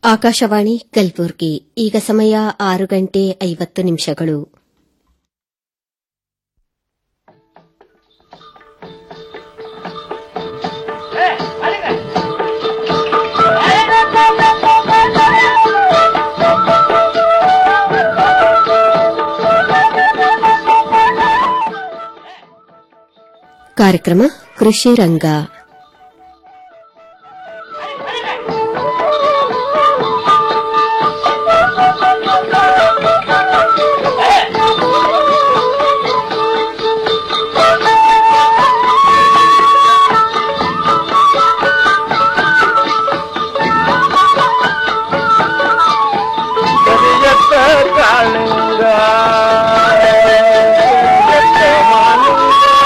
ಆಕಾಶವಾಣಿ ಕಲಬುರ್ಗಿ ಈಗ ಸಮಯ ಆರು ಗಂಟೆ ಐವತ್ತು ನಿಮಿಷಗಳು ಕಾರ್ಯಕ್ರಮ ಕೃಷಿ ರಂಗ ಕರಿಯತ್ತ ಕಾಳಿಂಗ ಕರಿಯತ್ತ ಮಾಲಿಂಗ.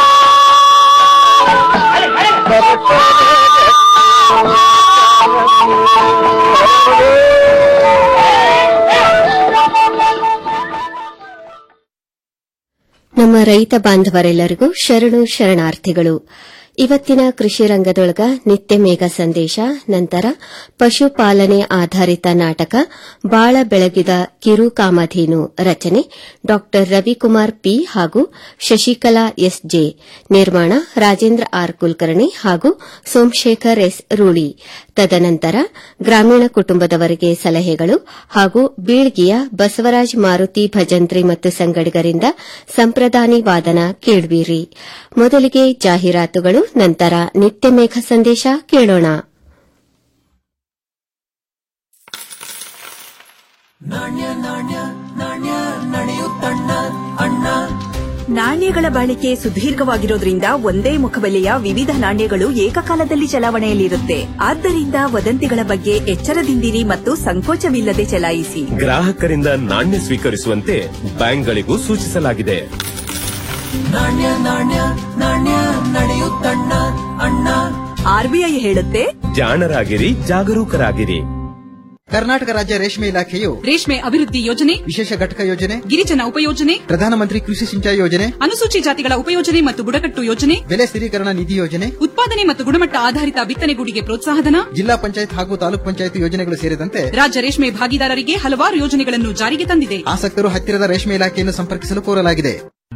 ನಮ್ಮ ರೈತ ಬಾಂಧವರೆಲ್ಲರಿಗೂ ಶರಣು ಶರಣಾರ್ಥಿಗಳು ಇವತ್ತಿನ ಕೃಷಿ ರಂಗದೊಳಗ ನಿತ್ಯ ಮೇಘ ಸಂದೇಶ ನಂತರ ಪಶುಪಾಲನೆ ಆಧಾರಿತ ನಾಟಕ ಬಾಳ ಬೆಳಗಿದ ಕಿರು ಕಾಮಧೇನು ರಚನೆ ಡಾ ರವಿಕುಮಾರ್ ಪಿ ಹಾಗೂ ಶಶಿಕಲಾ ಎಸ್ ಜೆ ನಿರ್ಮಾಣ ರಾಜೇಂದ್ರ ಆರ್ ಕುಲಕರ್ಣಿ ಹಾಗೂ ಸೋಮಶೇಖರ್ ಎಸ್ ರೂಳಿ ತದನಂತರ ಗ್ರಾಮೀಣ ಕುಟುಂಬದವರಿಗೆ ಸಲಹೆಗಳು ಹಾಗೂ ಬೀಳ್ಗಿಯ ಬಸವರಾಜ್ ಮಾರುತಿ ಭಜಂತ್ರಿ ಮತ್ತು ಸಂಗಡಿಗರಿಂದ ಸಂಪ್ರದಾನಿ ವಾದನ ಕೇಳುವಿರಿ ಮೊದಲಿಗೆ ಜಾಹೀರಾತುಗಳು ನಂತರ ನಿತ್ಯ ಮೇಘ ಸಂದೇಶ ಕೇಳೋಣ ನಾಣ್ಯಗಳ ಬಾಳಿಕೆ ಸುದೀರ್ಘವಾಗಿರೋದ್ರಿಂದ ಒಂದೇ ಮುಖಬೆಲೆಯ ವಿವಿಧ ನಾಣ್ಯಗಳು ಏಕಕಾಲದಲ್ಲಿ ಚಲಾವಣೆಯಲ್ಲಿರುತ್ತೆ ಆದ್ದರಿಂದ ವದಂತಿಗಳ ಬಗ್ಗೆ ಎಚ್ಚರದಿಂದಿರಿ ಮತ್ತು ಸಂಕೋಚವಿಲ್ಲದೆ ಚಲಾಯಿಸಿ ಗ್ರಾಹಕರಿಂದ ನಾಣ್ಯ ಸ್ವೀಕರಿಸುವಂತೆ ಬ್ಯಾಂಕ್ಗಳಿಗೂ ಸೂಚಿಸಲಾಗಿದೆ ಆರ್ಬಿಐ ಹೇಳುತ್ತೆ ಜಾಣರಾಗಿರಿ ಜಾಗರೂಕರಾಗಿರಿ ಕರ್ನಾಟಕ ರಾಜ್ಯ ರೇಷ್ಮೆ ಇಲಾಖೆಯು ರೇಷ್ಮೆ ಅಭಿವೃದ್ಧಿ ಯೋಜನೆ ವಿಶೇಷ ಘಟಕ ಯೋಜನೆ ಗಿರಿಜನ ಉಪಯೋಜನೆ ಪ್ರಧಾನಮಂತ್ರಿ ಕೃಷಿ ಸಿಂಚಾಯಿ ಯೋಜನೆ ಅನುಸೂಚಿ ಜಾತಿಗಳ ಉಪಯೋಜನೆ ಮತ್ತು ಬುಡಕಟ್ಟು ಯೋಜನೆ ಬೆಲೆ ಸ್ಥಿರೀಕರಣ ನಿಧಿ ಯೋಜನೆ ಉತ್ಪಾದನೆ ಮತ್ತು ಗುಣಮಟ್ಟ ಆಧಾರಿತ ಬಿತ್ತನೆಗೂಡಿಗೆ ಪ್ರೋತ್ಸಾಹಧನ ಜಿಲ್ಲಾ ಪಂಚಾಯತ್ ಹಾಗೂ ತಾಲೂಕ್ ಪಂಚಾಯತ್ ಯೋಜನೆಗಳು ಸೇರಿದಂತೆ ರಾಜ್ಯ ರೇಷ್ಮೆ ಭಾಗಿದಾರರಿಗೆ ಹಲವಾರು ಯೋಜನೆಗಳನ್ನು ಜಾರಿಗೆ ತಂದಿದೆ ಆಸಕ್ತರು ಹತ್ತಿರದ ರೇಷ್ಮೆ ಇಲಾಖೆಯನ್ನು ಸಂಪರ್ಕಿಸಲು ಕೋರಲಾಗಿದೆ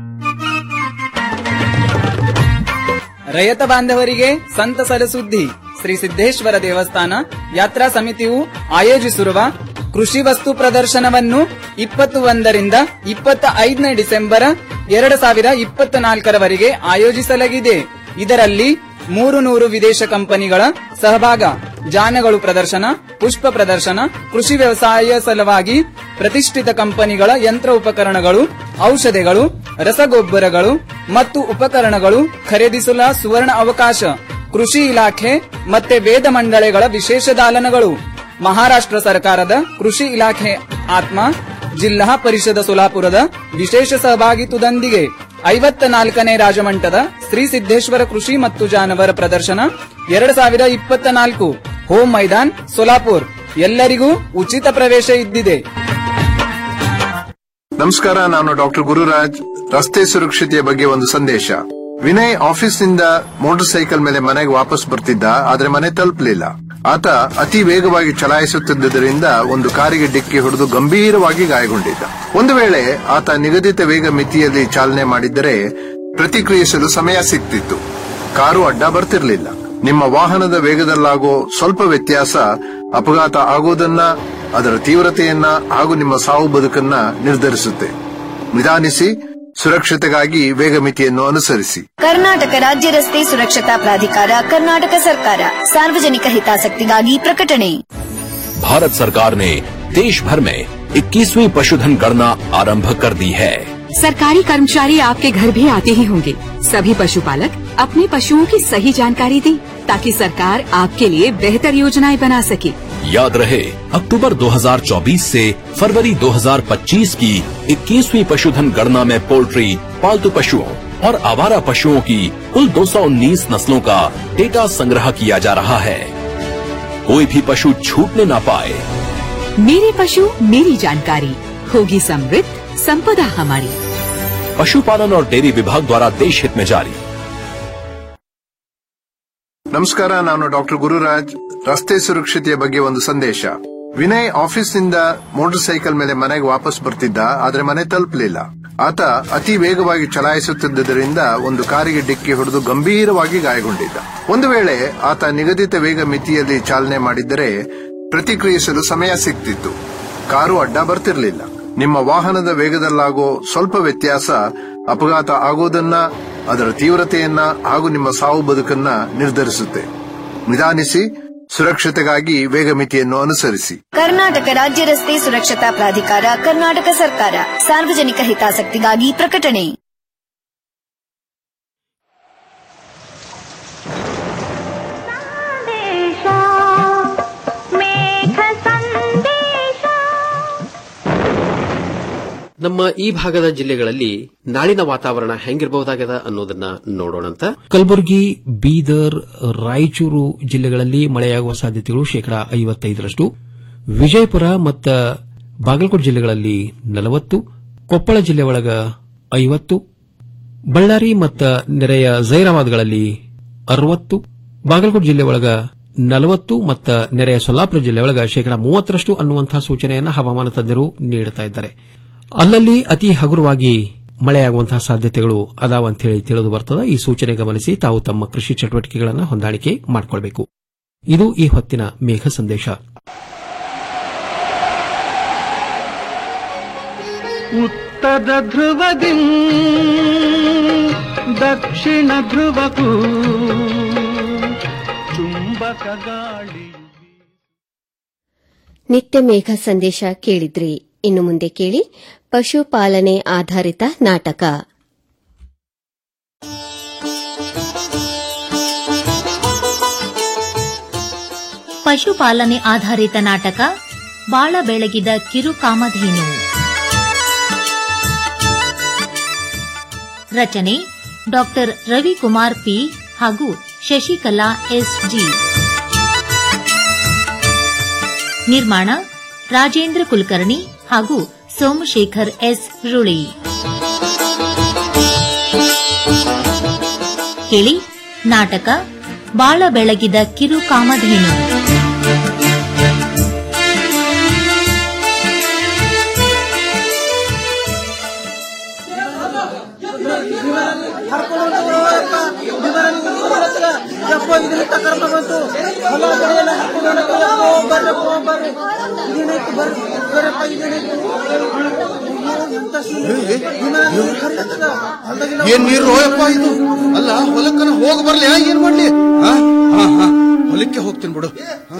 ರೈತ ಬಾಂಧವರಿಗೆ ಸಂತಸದ ಸುದ್ದಿ ಶ್ರೀ ಸಿದ್ದೇಶ್ವರ ದೇವಸ್ಥಾನ ಯಾತ್ರಾ ಸಮಿತಿಯು ಆಯೋಜಿಸಿರುವ ಕೃಷಿ ವಸ್ತು ಪ್ರದರ್ಶನವನ್ನು ಇಪ್ಪತ್ತು ಒಂದರಿಂದ ಇಪ್ಪತ್ತ ಐದನೇ ಡಿಸೆಂಬರ್ ಎರಡು ಸಾವಿರ ಇಪ್ಪತ್ತ ನಾಲ್ಕರವರೆಗೆ ಆಯೋಜಿಸಲಾಗಿದೆ ಇದರಲ್ಲಿ ಮೂರು ನೂರು ವಿದೇಶ ಕಂಪನಿಗಳ ಸಹಭಾಗ ಜಾನಗಳು ಪ್ರದರ್ಶನ ಪುಷ್ಪ ಪ್ರದರ್ಶನ ಕೃಷಿ ವ್ಯವಸಾಯ ಸಲುವಾಗಿ ಪ್ರತಿಷ್ಠಿತ ಕಂಪನಿಗಳ ಯಂತ್ರ ಉಪಕರಣಗಳು ಔಷಧಿಗಳು ರಸಗೊಬ್ಬರಗಳು ಮತ್ತು ಉಪಕರಣಗಳು ಖರೀದಿಸಲು ಸುವರ್ಣ ಅವಕಾಶ ಕೃಷಿ ಇಲಾಖೆ ಮತ್ತೆ ವೇದ ಮಂಡಳಿಗಳ ವಿಶೇಷ ದಾಲನಗಳು ಮಹಾರಾಷ್ಟ್ರ ಸರ್ಕಾರದ ಕೃಷಿ ಇಲಾಖೆ ಆತ್ಮ ಜಿಲ್ಲಾ ಪರಿಷದ ಸೋಲಾಪುರದ ವಿಶೇಷ ಸಹಭಾಗಿತ್ವದೊಂದಿಗೆ ಐವತ್ತ ನಾಲ್ಕನೇ ರಾಜಮಂಟದ ಶ್ರೀ ಸಿದ್ದೇಶ್ವರ ಕೃಷಿ ಮತ್ತು ಜಾನವರ ಪ್ರದರ್ಶನ ಎರಡು ಸಾವಿರ ಇಪ್ಪತ್ತ ನಾಲ್ಕು ಹೋಮ್ ಮೈದಾನ್ ಸೋಲಾಪುರ್ ಎಲ್ಲರಿಗೂ ಉಚಿತ ಪ್ರವೇಶ ಇದ್ದಿದೆ ನಮಸ್ಕಾರ ನಾನು ಡಾಕ್ಟರ್ ಗುರುರಾಜ್ ರಸ್ತೆ ಸುರಕ್ಷತೆಯ ಬಗ್ಗೆ ಒಂದು ಸಂದೇಶ ವಿನಯ್ ಆಫೀಸ್ನಿಂದ ಮೋಟಾರ್ ಸೈಕಲ್ ಮೇಲೆ ಮನೆಗೆ ವಾಪಸ್ ಬರ್ತಿದ್ದ ಆದ್ರೆ ಮನೆ ತಲುಪಲಿಲ್ಲ ಆತ ಅತಿ ವೇಗವಾಗಿ ಚಲಾಯಿಸುತ್ತಿದ್ದುದರಿಂದ ಒಂದು ಕಾರಿಗೆ ಡಿಕ್ಕಿ ಹೊಡೆದು ಗಂಭೀರವಾಗಿ ಗಾಯಗೊಂಡಿದ್ದ ಒಂದು ವೇಳೆ ಆತ ನಿಗದಿತ ವೇಗ ಮಿತಿಯಲ್ಲಿ ಚಾಲನೆ ಮಾಡಿದ್ದರೆ ಪ್ರತಿಕ್ರಿಯಿಸಲು ಸಮಯ ಸಿಗ್ತಿತ್ತು ಕಾರು ಅಡ್ಡ ಬರ್ತಿರ್ಲಿಲ್ಲ ನಿಮ್ಮ ವಾಹನದ ವೇಗದಲ್ಲಾಗೋ ಸ್ವಲ್ಪ ವ್ಯತ್ಯಾಸ ಅಪಘಾತ ಆಗೋದನ್ನ ಅದರ ತೀವ್ರತೆಯನ್ನ ಹಾಗೂ ನಿಮ್ಮ ಸಾವು ಬದುಕನ್ನ ನಿರ್ಧರಿಸುತ್ತೆ ನಿಧಾನಿಸಿ ಸುರಕ್ಷತೆಗಾಗಿ ವೇಗ ಮಿತಿಯನ್ನು ಅನುಸರಿಸಿ ಕರ್ನಾಟಕ ರಾಜ್ಯ ರಸ್ತೆ ಸುರಕ್ಷತಾ ಪ್ರಾಧಿಕಾರ ಕರ್ನಾಟಕ ಸರ್ಕಾರ ಸಾರ್ವಜನಿಕ ಹಿತಾಸಕ್ತಿಗಾಗಿ ಪ್ರಕಟಣೆ भारत सरकार ने देश भर में 21वीं पशुधन गणना आरंभ कर दी है सरकारी कर्मचारी आपके घर भी आते ही होंगे सभी पशुपालक अपने पशुओं की सही जानकारी दें ताकि सरकार आपके लिए बेहतर योजनाएं बना सके याद रहे अक्टूबर 2024 से फरवरी 2025 की 21वीं पशुधन गणना में पोल्ट्री पालतू पशुओं और आवारा पशुओं की कुल 219 नस्लों का डेटा संग्रह किया जा रहा है कोई भी पशु छूटने ना पाए मेरे पशु मेरी जानकारी होगी समृद्ध संपदा हमारी पशुपालन और डेयरी विभाग द्वारा देश हित में जारी ನಮಸ್ಕಾರ ನಾನು ಡಾಕ್ಟರ್ ಗುರುರಾಜ್ ರಸ್ತೆ ಸುರಕ್ಷತೆಯ ಬಗ್ಗೆ ಒಂದು ಸಂದೇಶ ವಿನಯ್ ಆಫೀಸ್ನಿಂದ ಮೋಟಾರ್ ಸೈಕಲ್ ಮೇಲೆ ಮನೆಗೆ ವಾಪಸ್ ಬರ್ತಿದ್ದ ಆದ್ರೆ ಮನೆ ತಲುಪಲಿಲ್ಲ ಆತ ಅತಿ ವೇಗವಾಗಿ ಚಲಾಯಿಸುತ್ತಿದ್ದರಿಂದ ಒಂದು ಕಾರಿಗೆ ಡಿಕ್ಕಿ ಹೊಡೆದು ಗಂಭೀರವಾಗಿ ಗಾಯಗೊಂಡಿದ್ದ ಒಂದು ವೇಳೆ ಆತ ನಿಗದಿತ ವೇಗ ಮಿತಿಯಲ್ಲಿ ಚಾಲನೆ ಮಾಡಿದ್ದರೆ ಪ್ರತಿಕ್ರಿಯಿಸಲು ಸಮಯ ಸಿಗ್ತಿತ್ತು ಕಾರು ಅಡ್ಡ ಬರ್ತಿರ್ಲಿಲ್ಲ ನಿಮ್ಮ ವಾಹನದ ವೇಗದಲ್ಲಾಗೋ ಸ್ವಲ್ಪ ವ್ಯತ್ಯಾಸ ಅಪಘಾತ ಆಗೋದನ್ನ ಅದರ ತೀವ್ರತೆಯನ್ನ ಹಾಗೂ ನಿಮ್ಮ ಸಾವು ಬದುಕನ್ನ ನಿರ್ಧರಿಸುತ್ತೆ ನಿಧಾನಿಸಿ ಸುರಕ್ಷತೆಗಾಗಿ ವೇಗ ಮಿತಿಯನ್ನು ಅನುಸರಿಸಿ ಕರ್ನಾಟಕ ರಾಜ್ಯ ರಸ್ತೆ ಸುರಕ್ಷತಾ ಪ್ರಾಧಿಕಾರ ಕರ್ನಾಟಕ ಸರ್ಕಾರ ಸಾರ್ವಜನಿಕ ಹಿತಾಸಕ್ತಿಗಾಗಿ ಪ್ರಕಟಣೆ ನಮ್ಮ ಈ ಭಾಗದ ಜಿಲ್ಲೆಗಳಲ್ಲಿ ನಾಳಿನ ವಾತಾವರಣ ಹೆಂಗಿರಬಹುದಾಗದ ಅನ್ನೋದನ್ನ ನೋಡೋಣಂತ ಕಲಬುರಗಿ ಬೀದರ್ ರಾಯಚೂರು ಜಿಲ್ಲೆಗಳಲ್ಲಿ ಮಳೆಯಾಗುವ ಸಾಧ್ಯತೆಗಳು ಶೇಕಡಾ ಐವತ್ತೈದರಷ್ಟು ವಿಜಯಪುರ ಮತ್ತು ಬಾಗಲಕೋಟೆ ಜಿಲ್ಲೆಗಳಲ್ಲಿ ನಲವತ್ತು ಕೊಪ್ಪಳ ಜಿಲ್ಲೆ ಒಳಗ ಐವತ್ತು ಬಳ್ಳಾರಿ ಮತ್ತು ನೆರೆಯ ಜೈರಾಬಾದ್ಗಳಲ್ಲಿ ಅರವತ್ತು ಬಾಗಲಕೋಟೆ ಜಿಲ್ಲೆ ಒಳಗ ನಲವತ್ತು ಮತ್ತು ನೆರೆಯ ಸೊಲ್ಲಾಪುರ ಜಿಲ್ಲೆ ಒಳಗ ಶೇಕಡಾ ಮೂವತ್ತರಷ್ಟು ಅನ್ನುವಂತಹ ಸೂಚನೆಯನ್ನು ಹವಾಮಾನ ತಜ್ಞರು ನೀಡುತ್ತಾ ಇದ್ದಾರೆ ಅಲ್ಲಲ್ಲಿ ಅತಿ ಹಗುರವಾಗಿ ಮಳೆಯಾಗುವಂತಹ ಸಾಧ್ಯತೆಗಳು ಅದಾವ ಅಂತ ಹೇಳಿ ತಿಳಿದು ಬರ್ತದೆ ಈ ಸೂಚನೆ ಗಮನಿಸಿ ತಾವು ತಮ್ಮ ಕೃಷಿ ಚಟುವಟಿಕೆಗಳನ್ನು ಹೊಂದಾಣಿಕೆ ಮಾಡಿಕೊಳ್ಳಬೇಕು ಇದು ಈ ಹೊತ್ತಿನ ಮೇಘ ಸಂದೇಶ ಉತ್ತರ ಧ್ರುವದಿ ದಕ್ಷಿಣ ಧ್ರುವಕ್ಕೂ ಚುಂಬಕ ಗಾಳಿ ನಿತ್ಯ ಮೇಘ ಸಂದೇಶ ಕೇಳಿದ್ರಿ ಇನ್ನು ಮುಂದೆ ಕೇಳಿ ಪಶುಪಾಲನೆ ಆಧಾರಿತ ನಾಟಕ ಪಶುಪಾಲನೆ ಆಧಾರಿತ ನಾಟಕ ಬಾಳ ಬೆಳಗಿದ ಕಿರು ಕಾಮಧೇನು ರಚನೆ ಡಾಕ್ಟರ್ ರವಿಕುಮಾರ್ ಪಿ ಹಾಗೂ ಶಶಿಕಲಾ ಎಸ್ಜಿ ನಿರ್ಮಾಣ ರಾಜೇಂದ್ರ ಕುಲಕರ್ಣಿ ಹಾಗೂ ಸೋಮಶೇಖರ್ ಎಸ್ ರುಳಿ ಕೇಳಿ ನಾಟಕ ಬಾಳ ಬೆಳಗಿದ ಕಿರು ಕಾಮಧೇನು ಯಪ್ಪ ಇದನ್ನ ತಕರ್ಮ ಬಂತು ಹೊಲ ಬೆಳೆಯಲ್ಲ ಹಾಕೊಂಡು ಯಪ್ಪ ಬರ್ರಪ್ಪ ಬರ್ರಿ ಇದೇನಾಯ್ತು ಬರ್ರಿ ಬರ್ರಪ್ಪ ಇದೇನಾಯ್ತು ಎಂತ ಏನ್ ನೀರು ರೋಯಪ್ಪ ಇದು ಅಲ್ಲ ಹೊಲಕ್ಕನ ಹೋಗಿ ಬರ್ಲಿ ಆ, ಏನ್ ಮಾಡ್ಲಿ ಆ? ಹಾ ಹಾ ಹೊಲಕ್ಕೆ ಹೋಗ್ತೀನಿ ಬಿಡು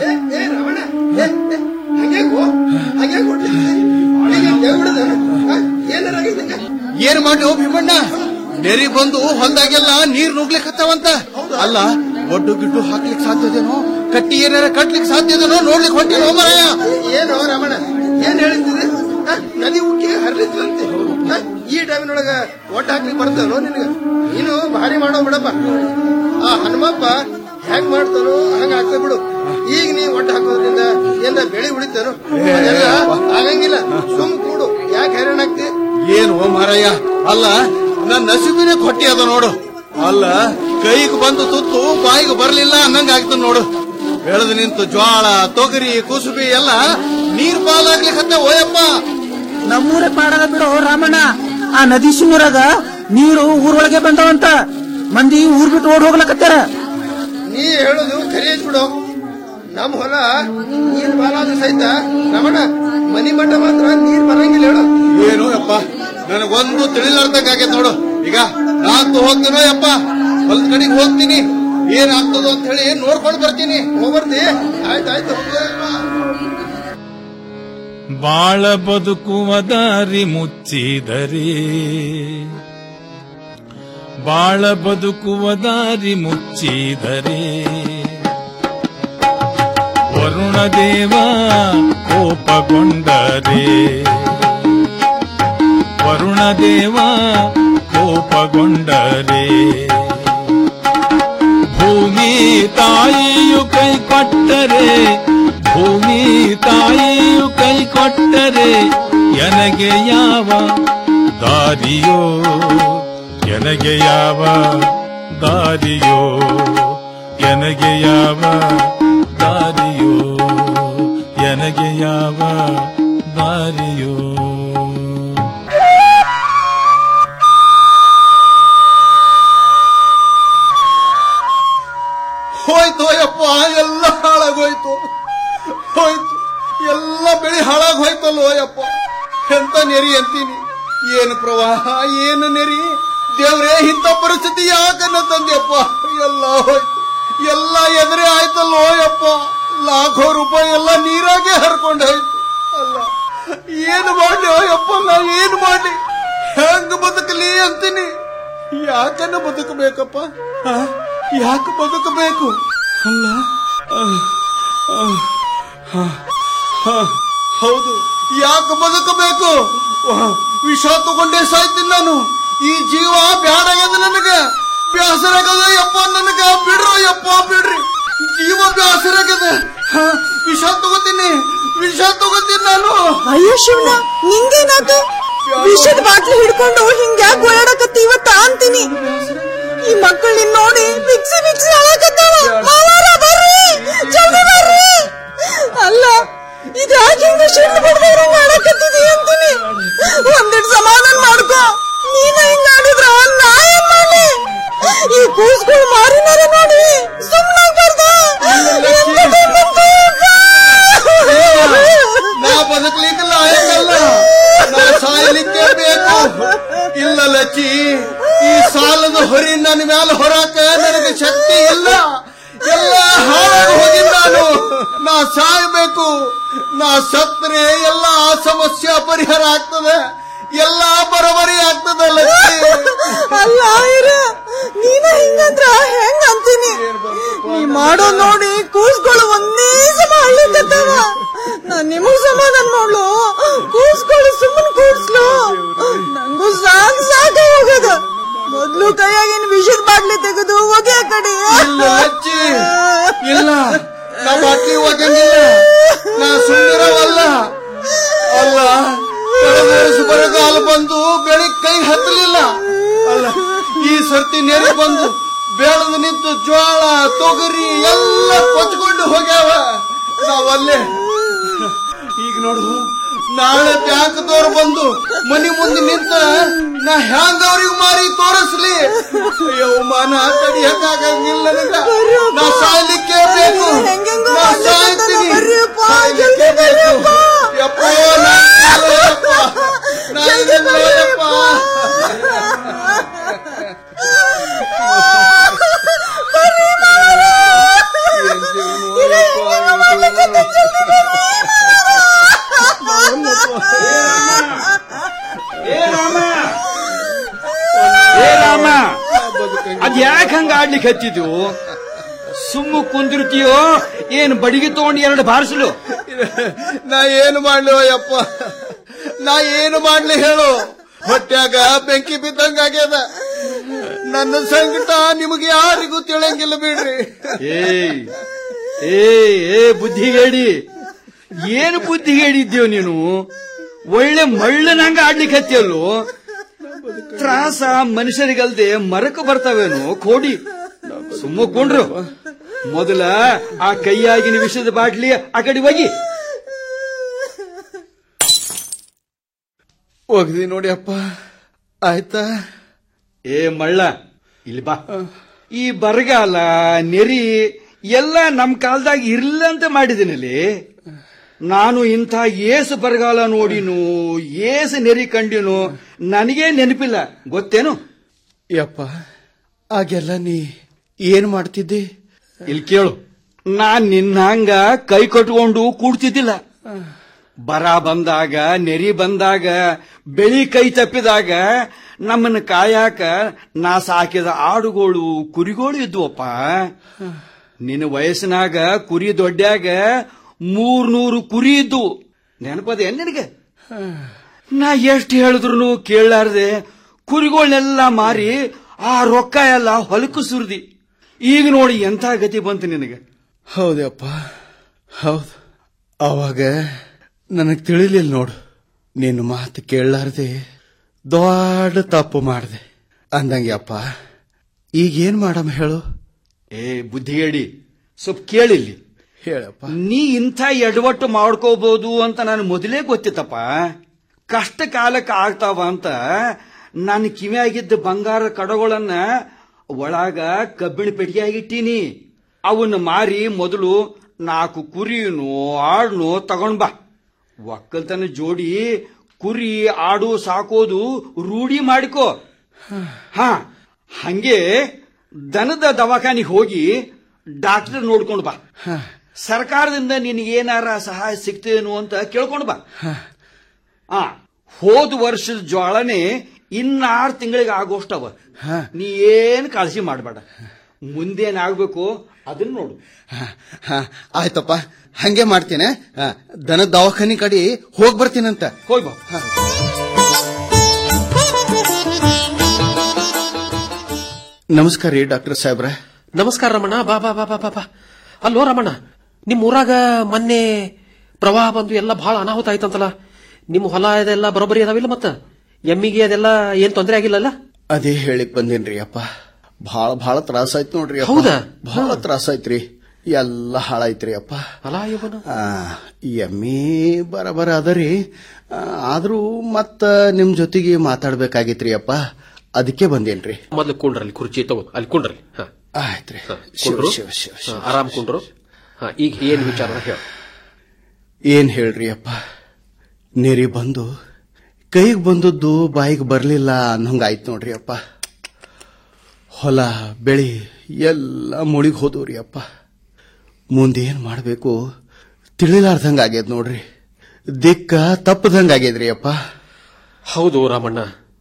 ಏನ್ ಮಾಡ್ಲಿ ಓ ಭೀಮಣ್ಣ ನೆರಿ ಬಂದು ಹೊಲ್ದಾಗೆಲ್ಲ ನೀರ್ ನುಗ್ಲಿಕ್ಕತ್ತಾವಂತ ಅಲ್ಲ ಒಡ್ಡು ಗಿಡ್ಡು ಹಾಕ್ಲಿಕ್ ಸಾಧ್ಯದೇನೋ ಕಟ್ಟಿ ಏನಾರ ಕಟ್ಲಿಕ್ ಸಾಧ್ಯದೇನೋ ನೋಡ್ಲಿಕ್ ಹೊಂಟಿಲ್ಲ ಮರಯ್ಯ ಏನು ರಮಣ ಏನ್ ಹೇಳಿದ್ರಿ ನದಿ ಉಕ್ಕಿ ಹರಿದಂತೆ ಈ ಟೈಮಿನೊಳಗ ಒಟ್ಟ ಹಾಕ್ಲಿಕ್ಕೆ ಬರ್ತೇನೋ ನಿನಗ ನೀನು ಭಾರಿ ಮಾಡೋ ಬಿಡಪ್ಪ ಆ ಹನುಮಪ್ಪ ಹೆಂಗ್ ಮಾಡ್ತಾನೋ ಹಂಗ ಆಗ್ತಾ ಬಿಡು ಈಗ ನೀ ಒಟ್ಟ ಹಾಕೋದ್ರಿಂದ ಏನ ಬೆಳೆ ಉಳಿತಾನೋ ಅದೆಲ್ಲ ಆಗಂಗಿಲ್ಲ ಸುಮ್ ಕೂಡು ಯಾಕೆ ಹೈರಾಣ ಆಗ್ತಿ ಏನು ಓ ಮಾರಯ್ಯ ಅಲ್ಲ ನನ್ನ ನಸೀಬಿನೇ ಕೊಟ್ಟಿ ಅದ ನೋಡು ಅಲ್ಲ ಕೈಗೆ ಬಂದು ತುತ್ತು ಬಾಯಿಗೆ ಬರ್ಲಿಲ್ಲ ಅನ್ನಂಗ ಆಗ್ತದ ನೋಡು ಬೆಳೆದು ನಿಂತು ಜ್ವಾಳ ತೊಗರಿ ಕುಸುಬಿ ಎಲ್ಲ ನೀರ್ ಪಾಲಾಗ್ಲಿಕ್ಕೆ ಓಯಪ್ಪ ನಮ್ಮೂರೇ ಪಾಡದ ಬಿಡು ರಾಮಣ್ಣ ಆ ನದಿ ಶಿವರಾಗ ನೀರು ಊರೊಳಗೆ ಬಂದವಂತ ಮಂದಿ ಊರ್ ಬಿಟ್ಟು ಓಡ್ ಹೋಗ್ಲಕತ್ತಾರ ನೀ ಹೇಳೋದು ಖರಿ ಐತ್ ಬಿಡು ನಮ್ ಹೊಲ ನೀರ್ ಬಾಲಾದ ಸಹಿತ ರಮಣ ಮನಿ ಮಟ್ಟ ಮಾತ್ರ ನೀರ್ ಬರಂಗಿಲ್ಲ ಹೇಳು ಏನು ಯಪ್ಪ ನನಗೊಂದು ತಿಳಿಲಾರ್ದಂಗಾಗೈತೆ ನೋಡು ಈಗ ನಾಲ್ಕು ಹೋಗ್ತೀನೋ ಯಪ್ಪ ಹೊಲದ ಕಡೆಗೆ ಹೋಗ್ತೀನಿ ಏನ್ ಆಗ್ತದೋ ಅಂತ ಹೇಳಿ ನೋಡ್ಕೊಂಡು ಬರ್ತೀನಿ ಹೋಗ್ಬರ್ತಿ ಆಯ್ತಾಯ್ತು ಬಾಳ ಬದುಕುವ ದಾರಿ ಮುಚ್ಚಿದರೆ ಬಾಳ ಬದುಕುವ ದಾರಿ ಮುಚ್ಚಿದರೆ ವರುಣ ದೇವ ಕೋಪಗೊಂಡರೆ ವರುಣ ದೇವ ಕೋಪಗೊಂಡರೆ ಭೂಮಿ ತಾಯಿಯು ಕೈ ಕೊಟ್ಟರೆ ಭೂಮಿ ತಾಯಿಯು ಕೈ ಕೊಟ್ಟರೆ ಎನಗೆ ಯಾವ ದಾರಿಯೋ ಎನಗೆ ಯಾವ ದಾರಿಯೋ ಎನಗೆ ಯಾವ ದಾರಿಯೋ ಎನಗೆ ಯಾವ ಹೋಯ್ತು ಎಲ್ಲ ಬೆಳಿ ಹಾಳಾಗ್ ಹೋಯ್ತಲ್ಲೋ ಯಪ್ಪ ಎಂತ ನೆರಿ ಅಂತೀನಿ ಏನು ಪ್ರವಾಹ ಏನು ನೆರಿ ದೇವ್ರೇ ಇಂಥ ಪರಿಸ್ಥಿತಿ ಯಾಕನ್ನ ತಂದೆಯಪ್ಪ ಎಲ್ಲ ಹೋಯ್ತು ಎಲ್ಲ ಎದುರೇ ಆಯ್ತಲ್ಲೋ ಯಪ್ಪ ಲಾಖೋ ರೂಪಾಯಿ ಎಲ್ಲ ನೀರಾಗೆ ಹರ್ಕೊಂಡು ಹೋಯ್ತು ಅಲ್ಲ ಏನು ಮಾಡ್ಲಿ ಯಪ್ಪ ನಾ ಏನು ಮಾಡ್ಲಿ ಹೆಂಗ್ ಬದುಕಲಿ ಅಂತೀನಿ ಯಾಕನ್ನ ಬದುಕಬೇಕಪ್ಪ ಆ? ಯಾಕೆ ಬದುಕಬೇಕು ಅಲ್ಲ ಆ, ಆ, ಆ, ಆ, ಹೌದು ಯಾಕೆ ಬದುಕಬೇಕು ವಾ, ವಿಷ ತಗೊಂಡೇ ಸಾಯ್ತೀನಿ ನಾನು ಈ ಜೀವ ಬ್ಯಾಡಾಗ್ಯದ ನನಗೆ ಬ್ಯಾಸರಾಗದ ಯಪ್ಪ ನನಗ ಬಿಡ್ರೋ ಯಪ್ಪ ಬಿಡ್ರಿ ಜೀವ ಬ್ಯಾಸರಾಗದ ಹ, ವಿಷ ತಗೋತೀನಿ ವಿಷ ತಗೋತೀನಿ ನಾನು ಅಯ್ಯೋ ಶಿವನ ನಿಂಗೇನಾತು ವಿಷದ ಬಾಟ್ಲಿ ಹಿಡ್ಕೊಂಡು ಹಿಂಗ್ಯಾಕ್ ಓಡಾಡಕತ್ತಿ ಇವತ್ತ ಅಂತೀನಿ ಈ ಮಕ್ಕಳು ನಿನ್ ನೋಡಿ ಬಿಕ್ಸಿ ಬಿಕ್ಸಿ ಅಳಕತ್ತಾವ ಮಾವಾರ ಬರ್ರಿ ಜಲ್ದಿ ಬರ್ರಿ ಅಲ್ಲ ಇದ್ಯಾಕೆ ಹಿಂಗ ಶಿಳ್ಳು ಬಡ್ದವ್ರಂಗ ಅಳಕತ್ತಿದಿ ಅಂತೀನಿ ಒಂದಿಟ್ ಸಮಾಧಾನ ಮಾಡ್ಕೋ ನೀನ ಹಿಂಗ ಆಡಿದ್ರ ನಾ ಏನ್ ಮಾಡ್ಲಿ ಈ ಕೂಸ್ಗಳು ಮಾರಿನಾರ ನೋಡಿ ಸುಮ್ಮನಾಗ್ಬಾರ್ದ ನಾ ಬದುಕಲಿಕ್ಕಿಲ್ಲ ಹೇಗಲ್ಲ ನಾ ಸಾಯಲಿಕ್ಕೆ ಬೇಕು ಇಲ್ಲ ಲಚ್ಚಿ ಈ ಸಾಲದ ಹೊರಿ ನನ್ನ ಮ್ಯಾಲ ಹೊರಾಕ ನನಗೆ ಶಕ್ತಿ ಇಲ್ಲ ಎಲ್ಲ ಹಾಳಾಗಿ ಹೋಗಿ ನಾನು ನಾ ಸಾಯ್ಬೇಕು ನಾ ಸತ್ರೆ ಎಲ್ಲ ಸಮಸ್ಯೆ ಪರಿಹಾರ ಆಗ್ತದೆ ಎಲ್ಲ ಬರೋಬರಿ ಆಗ್ತದೆ ಲಚ್ಚಿ ಅಲ್ಲ ಆಯ್ರ ನೀನ ಹಿಂಗಂದ್ರ ಹೆಂಗ ಅಂತೀನಿ ನೀ ಮಾಡೋ ನೋಡಿ ಕೂಸ್ಗಳು ಒಂದೇ ಸಮ ಹಳ್ಳಿಕತ್ತವ ನಾನ್ ನಿಮಗ್ ಸಮಾಧಾನ ಮಾಡ್ಲು ಕೂಸ್ಗಳು ಸುಮ್ಮನ್ ಕೂಡ್ಸ್ಲು ನಂಗೂ ಸಾಕ್ ಸಾಕ ಹೋಗದ ಮೊದ್ಲು ಕೈಯಾಗಿನ ವಿಷದ ಬಾಟ್ಲಿ ತೆಗೆದು ಹೋಗಿ ಆ ಕಡೆ ಇಲ್ಲ ಲಚ್ಚಿ ಇಲ್ಲ ನಾ ಬಾಟ್ಲಿ ಹೋಗಂಗಿಲ್ಲ ನಾ ಸುಂದರವಲ್ಲ ಅಲ್ಲ ಕಳೆದ ವರ್ಷ ಬರಗಾಲ ಬಂದು ಬೆಳಿಗ್ ಕೈ ಹತ್ತಲಿಲ್ಲ ಅಲ್ಲ ಈ ಸರ್ತಿ ನೆರೆ ಬಂದು ಬೆಳೆದು ನಿಂತು ಜೋಳ ತೊಗರಿ ಎಲ್ಲ ಕೊಚ್ಕೊಂಡು ಹೋಗ್ಯಾವ ನಾವಲ್ಲೇ ಈಗ ನೋಡು ನಾಳೆ ಬ್ಯಾಂಕ್ದವ್ರು ಬಂದು ಮನಿ ಮುಂದೆ ನಿಂತ ನಾ ಹ್ಯಾಂಗ ಅವ್ರಿಗೆ ಮಾರಿ ತೋರಿಸ್ಲಿ ಅಯ್ಯೋ ಮಾನ ತಡಿಯಕ್ಕಾಗಂಗಿಲ್ಲ ನನಗ ನಾ ಸಾಯ್ಲಿಕ್ಕೆ ಬೇಕು ನಾ ಸಾಯ್ತೀನಿ ಸಾಯ್ಲಿಕ್ಕೆ ಬೇಕು ಯಪ್ಪ ನಾ ಇಲ್ಲ ಯಪ್ಪ. ನಾ ಇಲ್ಲ ಯಪ್ಪ. ಏನ್ ಜೀವನೋ ಯಪ್ಪ, ಏ ರಾಮ ಏ ರಾಮ ಅದ್ ಯಾಕೆ ಹಂಗ ಆಡ್ಲಿಕ್ಕೆ ಹತ್ತಿದ್ವು ಸುಮ್ಮ ಕುಂದಿರ್ತೀಯೋ ಏನ್ ಬಡಿಗೆ ತಗೊಂಡು ಎರಡು ಬಾರಿಸಲು ನಾ ಏನು ಮಾಡ್ಲಿ ಯಪ್ಪ ನಾ ಏನು ಮಾಡ್ಲಿ ಹೇಳು ಹೊಟ್ಯಾಗ ಬೆಂಕಿ ಬಿದ್ದಂಗ ಆಗ್ಯದ ನನ್ನ ಸಂಕಟ ನಿಮಗೆ ಯಾರಿಗೂ ತಿಳಂಗಿಲ್ಲ ಬಿಡ್ರಿ ಏಯ್ ಏ ಏ ಬುದ್ಧಿಗೇಡಿ ಏನು ಬುದ್ಧಿಗೇಡಿದ್ಯೋ ನೀನು ಒಳ್ಳೆ ಮಳ್ಳನಂಗ ಆಡ್ಲಿಕ್ಕೆ ಹತ್ತಿಯಲ್ಲೋ ತ್ರಾಸ ಮನುಷ್ಯರಿಗಲ್ದೆ ಮರಕ ಬರ್ತಾವೇನು ಕೋಡಿ ಸುಮ್ಮಕೊಂಡ್ರು ಮೊದಲ ಆ ಕೈಯಾಗಿನ ವಿಷದ ಬಾಟ್ಲಿ ಆ ಕಡೆ ಹೋಗಿ ಹೋಗ್ದಿ ನೋಡಿ ಅಪ್ಪ ಆಯ್ತಾ ಏ ಮಳ್ಳ ಇಲ್ಲಿ ಬಾ ಈ ಬರಗಾಲ ನೆರಿ ಎಲ್ಲ ನಮ್ ಕಾಲದಾಗ ಇರ್ಲಂತ ಮಾಡಿದಿನಲ್ಲಿ ನಾನು ಇಂಥ ಏಸು ಬರಗಾಲ ನೋಡಿನು ಏಸು ನೆರಿ ಕಂಡಿನು ನನಗೇ ನೆನಪಿಲ್ಲ ಗೊತ್ತೇನು ಯಪ್ಪ ಆಗೆಲ್ಲ ನೀ ಏನ್ ಮಾಡ್ತಿದ್ದಿ ಇಲ್ಲಿ ಕೇಳು ನಾನ್ ನಿನ್ನಂಗ ಕೈ ಕಟ್ಕೊಂಡು ಕೂಡ್ತಿದ್ದಿಲ್ಲ ಬರ ಬಂದಾಗ ನೆರಿ ಬಂದಾಗ ಬೆಳಿ ಕೈ ತಪ್ಪಿದಾಗ ನಮ್ಮನ್ನ ಕಾಯಾಕ ನಾ ಸಾಕಿದ ಆಡುಗಳು ಕುರಿಗಳು ಇದ್ವಪ್ಪ ನಿನ್ನ ವಯಸ್ಸಿನಾಗ ಕುರಿ ದೊಡ್ಡ್ಯಾಗ ಮೂರ್ನೂರು ಕುರಿ ಇದ್ದು ನೆನಪದೆ ನಿನಗೆ ನಾ ಎಷ್ಟು ಹೇಳಿದ್ರು ಕೇಳಲಾರ್ದೆ ಕುರಿಗಳನ್ನೆಲ್ಲ ಮಾರಿ ಆ ರೊಕ್ಕ ಎಲ್ಲ ಹೊಲಕ್ಕೂ ಸುರಿದಿ ಈಗ ನೋಡಿ ಎಂಥ ಗತಿ ಬಂತು ನಿನಗೆ ಹೌದಪ್ಪ ಹೌದು ಅವಾಗ ನನಗ್ ತಿಳಿಲಿಲ್ಲ ನೋಡು ನಿನ್ನ ಮಾತು ಕೇಳಲಾರ್ದೆ ದೊಡ್ಡ ತಪ್ಪು ಮಾಡಿದೆ ಅಂದಂಗೆ ಅಪ್ಪ ಈಗೇನ್ ಮಾಡಮ್ಮ ಹೇಳು ಏ ಬುದ್ಧಿಗೇಡಿ ಸ್ವಲ್ಪ ಕೇಳಿಲ್ಲಿ ಹೇಳಪ್ಪ ನೀ ಇಂಥ ಎಡವಟ್ಟು ಮಾಡ್ಕೋಬಹುದು ಅಂತ ನಾನು ಮೊದಲೇ ಗೊತ್ತಿತ್ತಪ್ಪ ಕಷ್ಟ ಕಾಲಕ್ಕೆ ಆಗ್ತಾವ ಅಂತ ನಾನು ಕಿವಿಯಾಗಿದ್ದ ಬಂಗಾರ ಕಡಗಳನ್ನ ಒಳಗ ಕಬ್ಬಿಣ ಪೆಟ್ಟಿಗೆಯಾಗಿಟ್ಟೀನಿ ಅವನ್ನ ಮಾರಿ ಮೊದಲು ನಾಲ್ಕು ಕುರಿನೋ ಆಡ್ನೋ ತಗೊಂಡ್ ಬಾ ಒಕ್ಕಲ್ತನ ಜೋಡಿ ಕುರಿ ಆಡು ಸಾಕೋದು ರೂಢಿ ಮಾಡಿಕೋ ಹಾ ಹಂಗೆ ದನದ ದವಾಖಾನಿಗೆ ಹೋಗಿ ಡಾಕ್ಟರ್ ನೋಡ್ಕೊಂಡು ಬಾ ಸರ್ಕಾರದಿಂದ ನಿನಗೇನಾರ ಸಹಾಯ ಸಿಗ್ತೇನೋ ಅಂತ ಕೇಳ್ಕೊಂಡು ಬಾ ಆ ಹೋದ ವರ್ಷದ ಜ್ವಾಳನೆ ಇನ್ನಾರು ತಿಂಗಳಿಗೆ ಆಗೋಷ್ಟವ ನೀ ಏನ್ ಕಾಳಜಿ ಮಾಡಬೇಡ ಮುಂದೇನಾಗ್ಬೇಕು ಅದನ್ನ ನೋಡು ಹ, ಆಯ್ತಪ್ಪ ಹಂಗೆ ಮಾಡ್ತೇನೆ ಹ, ದನದ ದವಾಖಾನಿ ಕಡೆ ಹೋಗ್ ಬರ್ತೀನಂತ ಹೋಗ್ ಬಾ ನಮಸ್ಕಾರ ರೀ ಡಾಕ್ಟರ್ ಸಾಹೇಬ್ರ ನಮಸ್ಕಾರ ರಮಣ ಬಾ ಬಾ ಬಾ ಬಾ ಬಾ ಬಾ ಅಲ್ಲೋ ರಮಣ ನಿಮ್ ಊರಾಗ ಮೊನ್ನೆ ಪ್ರವಾಹ ಬಂದು ಎಲ್ಲ ಬಹಳ ಅನಾಹುತ ಆಯ್ತಂತಲ್ಲ ನಿಮ್ ಹೊಲ ಇದೆಲ್ಲ ಬರೋಬ್ಬರಿ ಅದಾವಿಲ್ಲ ಮತ್ತ ಎಮ್ಮಿಗೆ ಅದೆಲ್ಲ ಏನ್ ತೊಂದರೆ ಆಗಿಲ್ಲಲ್ಲ ಅದೇ ಹೇಳಿಕ್ ಬಂದೇನ್ರಿ ಅಪ್ಪ ಭಾಳ ಭಾಳ ತ್ರಾಸ ಆಯ್ತು ನೋಡ್ರಿ ಅಪ್ಪ. ಹೌದಾ? ಭಾಳ ತ್ರಾಸ ಐತ್ರಿ ಎಲ್ಲ ಹಾಳಾಯ್ತ್ರಿ ಅಪ್ಪ ಅಲ ಇವನ ಆ, ಎಮ್ಮಿ ಬರಬರ ಅದರಿ ಆ, ಆದ್ರೂ ಮತ್ತ ನಿಮ್ ಜೊತೆಗೆ ಮಾತಾಡ್ಬೇಕಾಗಿತ್ರಿ ಅಪ್ಪ ಅದಕ್ಕೆ ಬಂದೇನ್ರಿ ಮೊದ್ಲು ಕುಂಡ್ರಲ್ಲಿ ಕುರ್ಚಿ ತಗೋ ಅಲ್ಲಿ ಕುಂಡ್ರಿ ಹಾ ಆಯ್ತ್ರಿ ಹಾ, ಶಿವ ಕುಂಡ್ರು. ಶಿವ ಶಿವ ಹಾ, ಆರಾಮ್ ಕುಂಡ್ರು ಹಾ ಈಗ ಏನ್ ವಿಚಾರ ಹೇಳ ಏನ್ ಹೇಳ್ರಿ ಅಪ್ಪ ನೆರಿ ಬಂದು ಕೈಗೆ ಬಂದದ್ದು ಬಾಯಿಗೆ ಬರ್ಲಿಲ್ಲ ಅನ್ನೋಂಗಾಯ್ತು ನೋಡ್ರಿ ಅಪ್ಪ ಹೊಲ ಬೆಳಿ ಎಲ್ಲ ಮುಳಿಗ್ ಹೋದವ್ರಿ ಅಪ್ಪ ಮುಂದೇನ್ ಮಾಡ್ಬೇಕು ತಿಳಿಲಾರ್ದಂಗ ಆಗ್ಯದ ನೋಡ್ರಿ ದಿಕ್ಕ ತಪ್ಪದಂಗ ಆಗ್ಯದ್ರಿ ಅಪ್ಪ ಹೌದು ರಾಮಣ್ಣ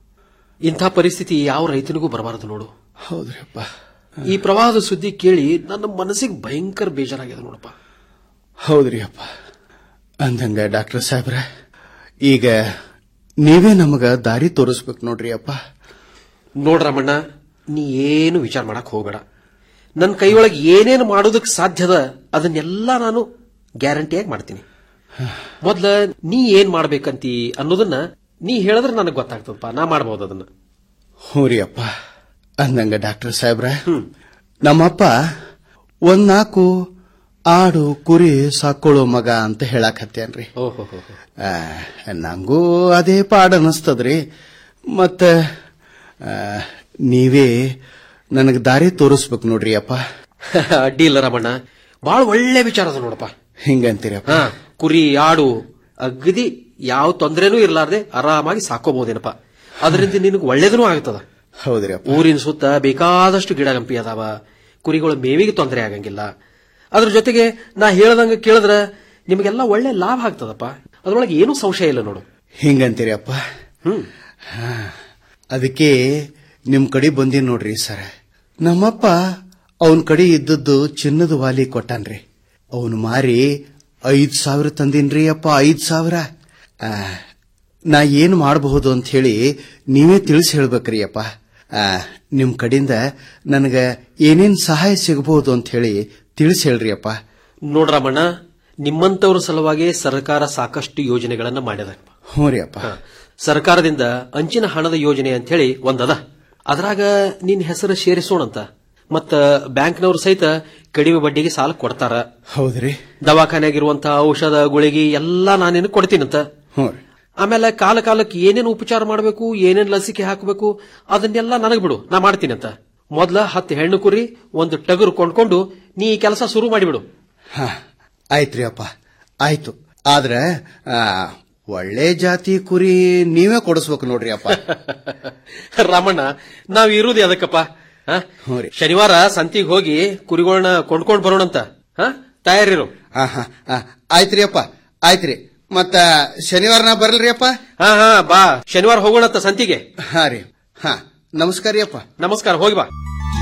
ಇಂಥ ಪರಿಸ್ಥಿತಿ ಯಾವ ರೈತನಿಗೂ ಬರಬಾರದು ನೋಡು ಹೌದ್ರಿ ಅಪ್ಪ ಈ ಪ್ರವಾಹದ ಸುದ್ದಿ ಕೇಳಿ ನನ್ನ ಮನಸ್ಸಿಗೆ ಭಯಂಕರ ಬೇಜಾರಾಗ್ಯದ ನೋಡಪ್ಪ ಹೌದ್ರಿ ಅಪ್ಪ ಅಂದಂಗ ಡಾಕ್ಟರ್ ಸಾಹೇಬ್ರ ಈಗ ನೀವೇ ನಮಗ ದಾರಿ ತೋರಿಸ್ಬೇಕು ನೋಡ್ರಿ ಅಪ್ಪ ನೋಡ್ ರಾಮಣ್ಣ ನೀ ಏನು ವಿಚಾರ ಮಾಡಕ್ ಹೋಗಬೇಡ ನನ್ನ ಕೈಯೊಳಗೆ ಏನೇನು ಮಾಡೋದಕ್ಕೆ ಸಾಧ್ಯದ ಅದನ್ನೆಲ್ಲ ನಾನು ಗ್ಯಾರಂಟಿಯಾಗಿ ಮಾಡ್ತೀನಿ ಮೊದ್ಲ ನೀ ಏನ್ ಮಾಡ್ಬೇಕಂತಿ ಅನ್ನೋದನ್ನ ನೀ ಹೇಳಿದ್ರೆ ನನಗೆ ಗೊತ್ತಾಗ್ತದಪ್ಪ ನಾ ಮಾಡ್ಬೋದು ಅದನ್ನ ಹ್ಞೂ ರೀ ಅಪ್ಪ ಅಂದಂಗ ಡಾಕ್ಟರ್ ಸಾಹೇಬ್ರ ನಮ್ಮಪ್ಪ ಒಂದ್ ನಾಲ್ಕು ಆಡು ಕುರಿ ಸಾಕೊಳ್ಳೋ ಮಗ ಅಂತ ಹೇಳಾಕತ್ತೇನ್ರಿ ಓಹೋ ಆ, ನಂಗೂ ಅದೇ ಪಾಡ ಅನಸ್ತದ್ರಿ ಮತ್ತ ಆ, ನೀವೇ ನನಗೆ ದಾರಿ ತೋರಿಸ್ಬೇಕು ನೋಡ್ರಿ ಅಪ್ಪ ಅಡ್ಡಿ ಇಲ್ಲ ರಾಮಣ್ಣ ಬಹಳ ಒಳ್ಳೆ ವಿಚಾರ ಅದ ನೋಡಪ್ಪ ಹಿಂಗಂತೀರಪ್ಪ ಹಾ ಕುರಿ ಆಡು ಅಗದಿ ಯಾವ ತೊಂದರೆನೂ ಇರ್ಲಾರ್ದೆ ಆರಾಮಾಗಿ ಸಾಕೋಬಹುದೇನಪ್ಪ ಅದರಿಂದ ನಿನಗೆ ಒಳ್ಳೇದೂ ಆಗ್ತದ ಹೌದ್ರಿ ಅಪ್ಪ ಊರಿನ ಸುತ್ತ ಬೇಕಾದಷ್ಟು ಗಿಡ ಗಂಪಿ ಅದಾವ ಕುರಿಗಳ ಮೇವಿಗೆ ತೊಂದರೆ ಆಗಂಗಿಲ್ಲ ಅದ್ರ ಜೊತೆಗೆ ನಾ ಹೇಳ್ದಂಗ ಕೇಳಿದ್ರ ನಿಮಗೆಲ್ಲ ಒಳ್ಳೆ ಲಾಭ ಆಗ್ತದಪ್ಪ ಅದ್ರೊಳಗೆ ಏನೂ ಸಂಶಯ ಇಲ್ಲ ನೋಡು ಹಿಂಗಂತೀರಿ ಅಪ್ಪ ಹ್ಮ್ ಹಾ, ಅದಕ್ಕೆ ನಿಮ್ ಕಡೆ ಬಂದೀನಿ ನೋಡ್ರಿ ಸರ್ ನಮ್ಮಪ್ಪ ಅವನ್ ಕಡೆ ಇದ್ದದ್ದು ಚಿನ್ನದ ವಾಲಿ ಕೊಟ್ಟಾನ್ರಿ ಅವನು ಮಾರಿ ಐದ್ ಸಾವಿರ ತಂದೀನ್ರಿ ಅಪ್ಪ ಐದ್ ಸಾವಿರ ಆ, ನಾ ಏನ್ ಮಾಡಬಹುದು ಅಂತ ಹೇಳಿ ನೀವೇ ತಿಳಿಸಿ ಹೇಳ್ಬೇಕ್ರಿ ಅಪ್ಪ ಆ, ನಿಮ್ ಕಡೆಯಿಂದ ನನಗ ಏನೇನ್ ಸಹಾಯ ಸಿಗಬಹುದು ಅಂತ ಹೇಳಿ ತಿಳಿಸಿ ಹೇಳ್ರಿ ಅಪ್ಪ ನೋಡ್ರಮ್ಮಣ್ಣ ನಿಮ್ಮಂತವ್ರ ಸಲುವಾಗಿ ಸರ್ಕಾರ ಸಾಕಷ್ಟು ಯೋಜನೆಗಳನ್ನ ಮಾಡ್ಯದ ಹ್ಞೂ ರೀ ಅಪ್ಪ ಸರ್ಕಾರದಿಂದ ಅಂಚಿನ ಹಣದ ಯೋಜನೆ ಅಂತ ಹೇಳಿ ಒಂದದ ಅದ್ರಾಗ ನಿನ್ ಹೆಸರು ಸೇರಿಸೋಣಂತ ಮತ್ತ ಬ್ಯಾಂಕ್ನವ್ರು ಸಹಿತ ಕಡಿಮೆ ಬಡ್ಡಿಗೆ ಸಾಲ ಕೊಡ್ತಾರ ಹೌದ್ರಿ ದವಾಖಾನೆಯಾಗಿರುವಂತಹ ಔಷಧ ಗುಳಿಗೆ ಎಲ್ಲಾ ನಾನೇನು ಕೊಡ್ತೀನಂತ ಹ್ಞೂ ರೀ ಆಮೇಲೆ ಕಾಲ ಕಾಲಕ್ಕೆ ಏನೇನು ಉಪಚಾರ ಮಾಡಬೇಕು ಏನೇನು ಲಸಿಕೆ ಹಾಕಬೇಕು ಅದನ್ನೆಲ್ಲ ನನಗ್ ಬಿಡು ನಾ ಮಾಡ್ತೀನಂತ ಮೊದ್ಲ ಹತ್ತು ಹೆಣ್ಣು ಕುರಿ ಒಂದು ಟಗರು ಕೊಂಡ್ಕೊಂಡು ನೀ ಈ ಕೆಲಸ ಶುರು ಮಾಡಿಬಿಡು ಹಾ ಆಯ್ತ್ರಿ ಅಪ್ಪ ಆಯ್ತು ಆದ್ರ ಆ, ಒಳ್ಳೆ ಜಾತಿ ಕುರಿ ನೀವೇ ಕೊಡಿಸ್ಬೇಕು ನೋಡ್ರಿ ಅಪ್ಪ ರಾಮಣ್ಣ ನಾವ್ ಇರುದು ಅದಕ್ಕಪ್ಪ ಹ? ಶನಿವಾರ ಸಂತಿಗೆ ಹೋಗಿ ಕುರಿಗಳನ್ನ ಕೊಂಡ್ಕೊಂಡ್ ಬರೋಣಂತ ಹ? ತಯಾರಿರು ಹಾ ಹಾ ಹಾ ಆಯ್ತ್ರಿ ಅಪ್ಪ ಆಯ್ತ್ರಿ ಮತ್ತ ಶನಿವಾರ ನಾ ಬರಲ್ರಿ ಅಪ್ಪ ಹಾ ಹಾ ಬಾ ಶನಿವಾರ ಹೋಗೋಣಂತ ಸಂತಿಗೆ ಹಾ ರೀ ಹಾ ನಮಸ್ಕಾರ ರೀ ಅಪ್ಪ ನಮಸ್ಕಾರ ಹೋಗಿ ಬಾ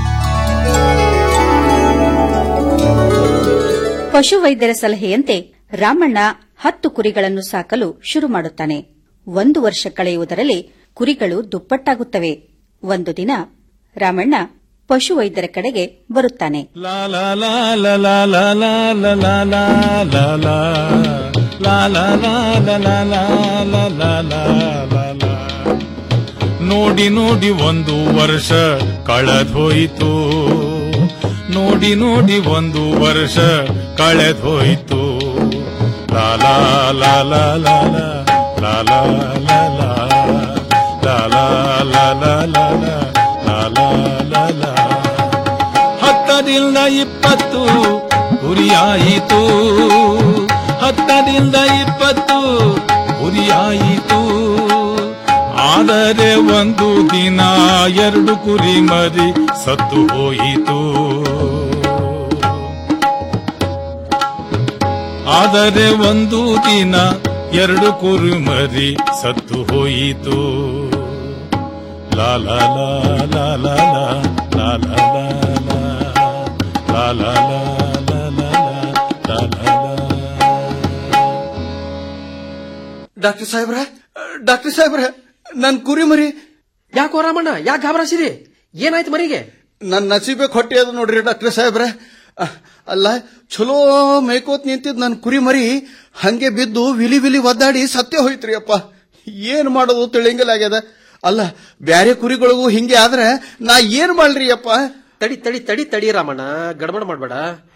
ಪಶುವೈದ್ಯರ ಸಲಹೆಯಂತೆ ರಾಮಣ್ಣ ಹತ್ತು ಕುರಿಗಳನ್ನು ಸಾಕಲು ಶುರು ಮಾಡುತ್ತಾನೆ ಒಂದು ವರ್ಷ ಕಳೆಯುವುದರಲ್ಲಿ ಕುರಿಗಳು ದುಪ್ಪಟ್ಟಾಗುತ್ತವೆ ಒಂದು ದಿನ ರಾಮಣ್ಣ ಪಶುವೈದ್ಯರ ಕಡೆಗೆ ಬರುತ್ತಾನೆ La la la la la la la la la la la la La la la la la la la la la la la ನೋಡಿ ನೋಡಿ ಒಂದು ವರ್ಷ ಕಳೆದೋಯಿತು ನೋಡಿ ನೋಡಿ ಒಂದು ವರ್ಷ ಕಳೆದೋಯಿತು ಲಾ ಲಾ ಲಾ ಲಾ ಲಾ ಲಾ ಲಾ ಲಾ ಲಾ ಲಾ ಲಾ ಲಾ ಲಾ ಲಾ ಲಾ ಲಾ ಲಾ ಲಾ ಲಾ ಹತ್ತರಿಂದ ಇಪ್ಪತ್ತು ಕುರಿಯ ಕುರಿಯಾಯಿತು ಹತ್ತರಿಂದ ಇಪ್ಪತ್ತು ಕುರಿಯಾಯಿತು ಆದರೆ ಒಂದು ದಿನ ಎರಡು ಕುರಿ ಮರಿ ಸತ್ತು ಹೋಯಿತು ಆದರೆ ಒಂದು ದಿನ ಎರಡು ಕುರಿ ಮರಿ ಸತ್ತು ಹೋಯಿತು ಲಾ ಲಾ ಲಾ ಲಾ ಲಾ ಲಾ ಲಾ ಲಾ ಲಾ ಲಾ ಲಾ ಲಾ ಲಾ ಲಾ ಲಾ ಲಾ ಡಾಕ್ಟರ್ ಸಾಹೇಬ್ರ ಡಾಕ್ಟರ್ ಸಾಹೇಬ್ರ ನನ್ ಕುರಿ ಮರಿ ಯಾಕೋ ರಾಮಣ್ಣ ಯಾಕೆ ಗಾಬರಾಸಿರಿ ಏನಾಯ್ತು ಮರಿಗೆ ನನ್ ನಸೀಬೆ ಹೊಟ್ಟೆ ಅದು ನೋಡ್ರಿ ಡಾಕ್ಟರ್ ಸಾಹೇಬ್ರ ಅಹ್, ಅಲ್ಲ ಚಲೋ ಮೇಯ್ಕೋತ್ ನಿಂತಿದ್ ನನ್ ಕುರಿ ಮರಿ ಹಂಗೆ ಬಿದ್ದು ವಿಲಿ ವಿಲಿ ಒದ್ದಾಡಿ ಸತ್ಯ ಹೋಯ್ತ್ರಿ ಅಪ್ಪ ಏನ್ ಮಾಡೋದು ತಿಳಿಯಂಗಿಲ್ಲಾಗ್ಯದ ಅಲ್ಲ ಬ್ಯಾರೆ ಕುರಿಗಳಿಗೂ ಹಿಂಗೆ ಆದ್ರೆ ನಾ ಏನ್ ಮಾಡ್ರಿ ಅಪ್ಪ ತಡಿ ತಡಿ ತಡಿ ತಡಿ ರಾಮಣ್ಣ ಗಡಬಡ ಮಾಡ್ಬೇಡ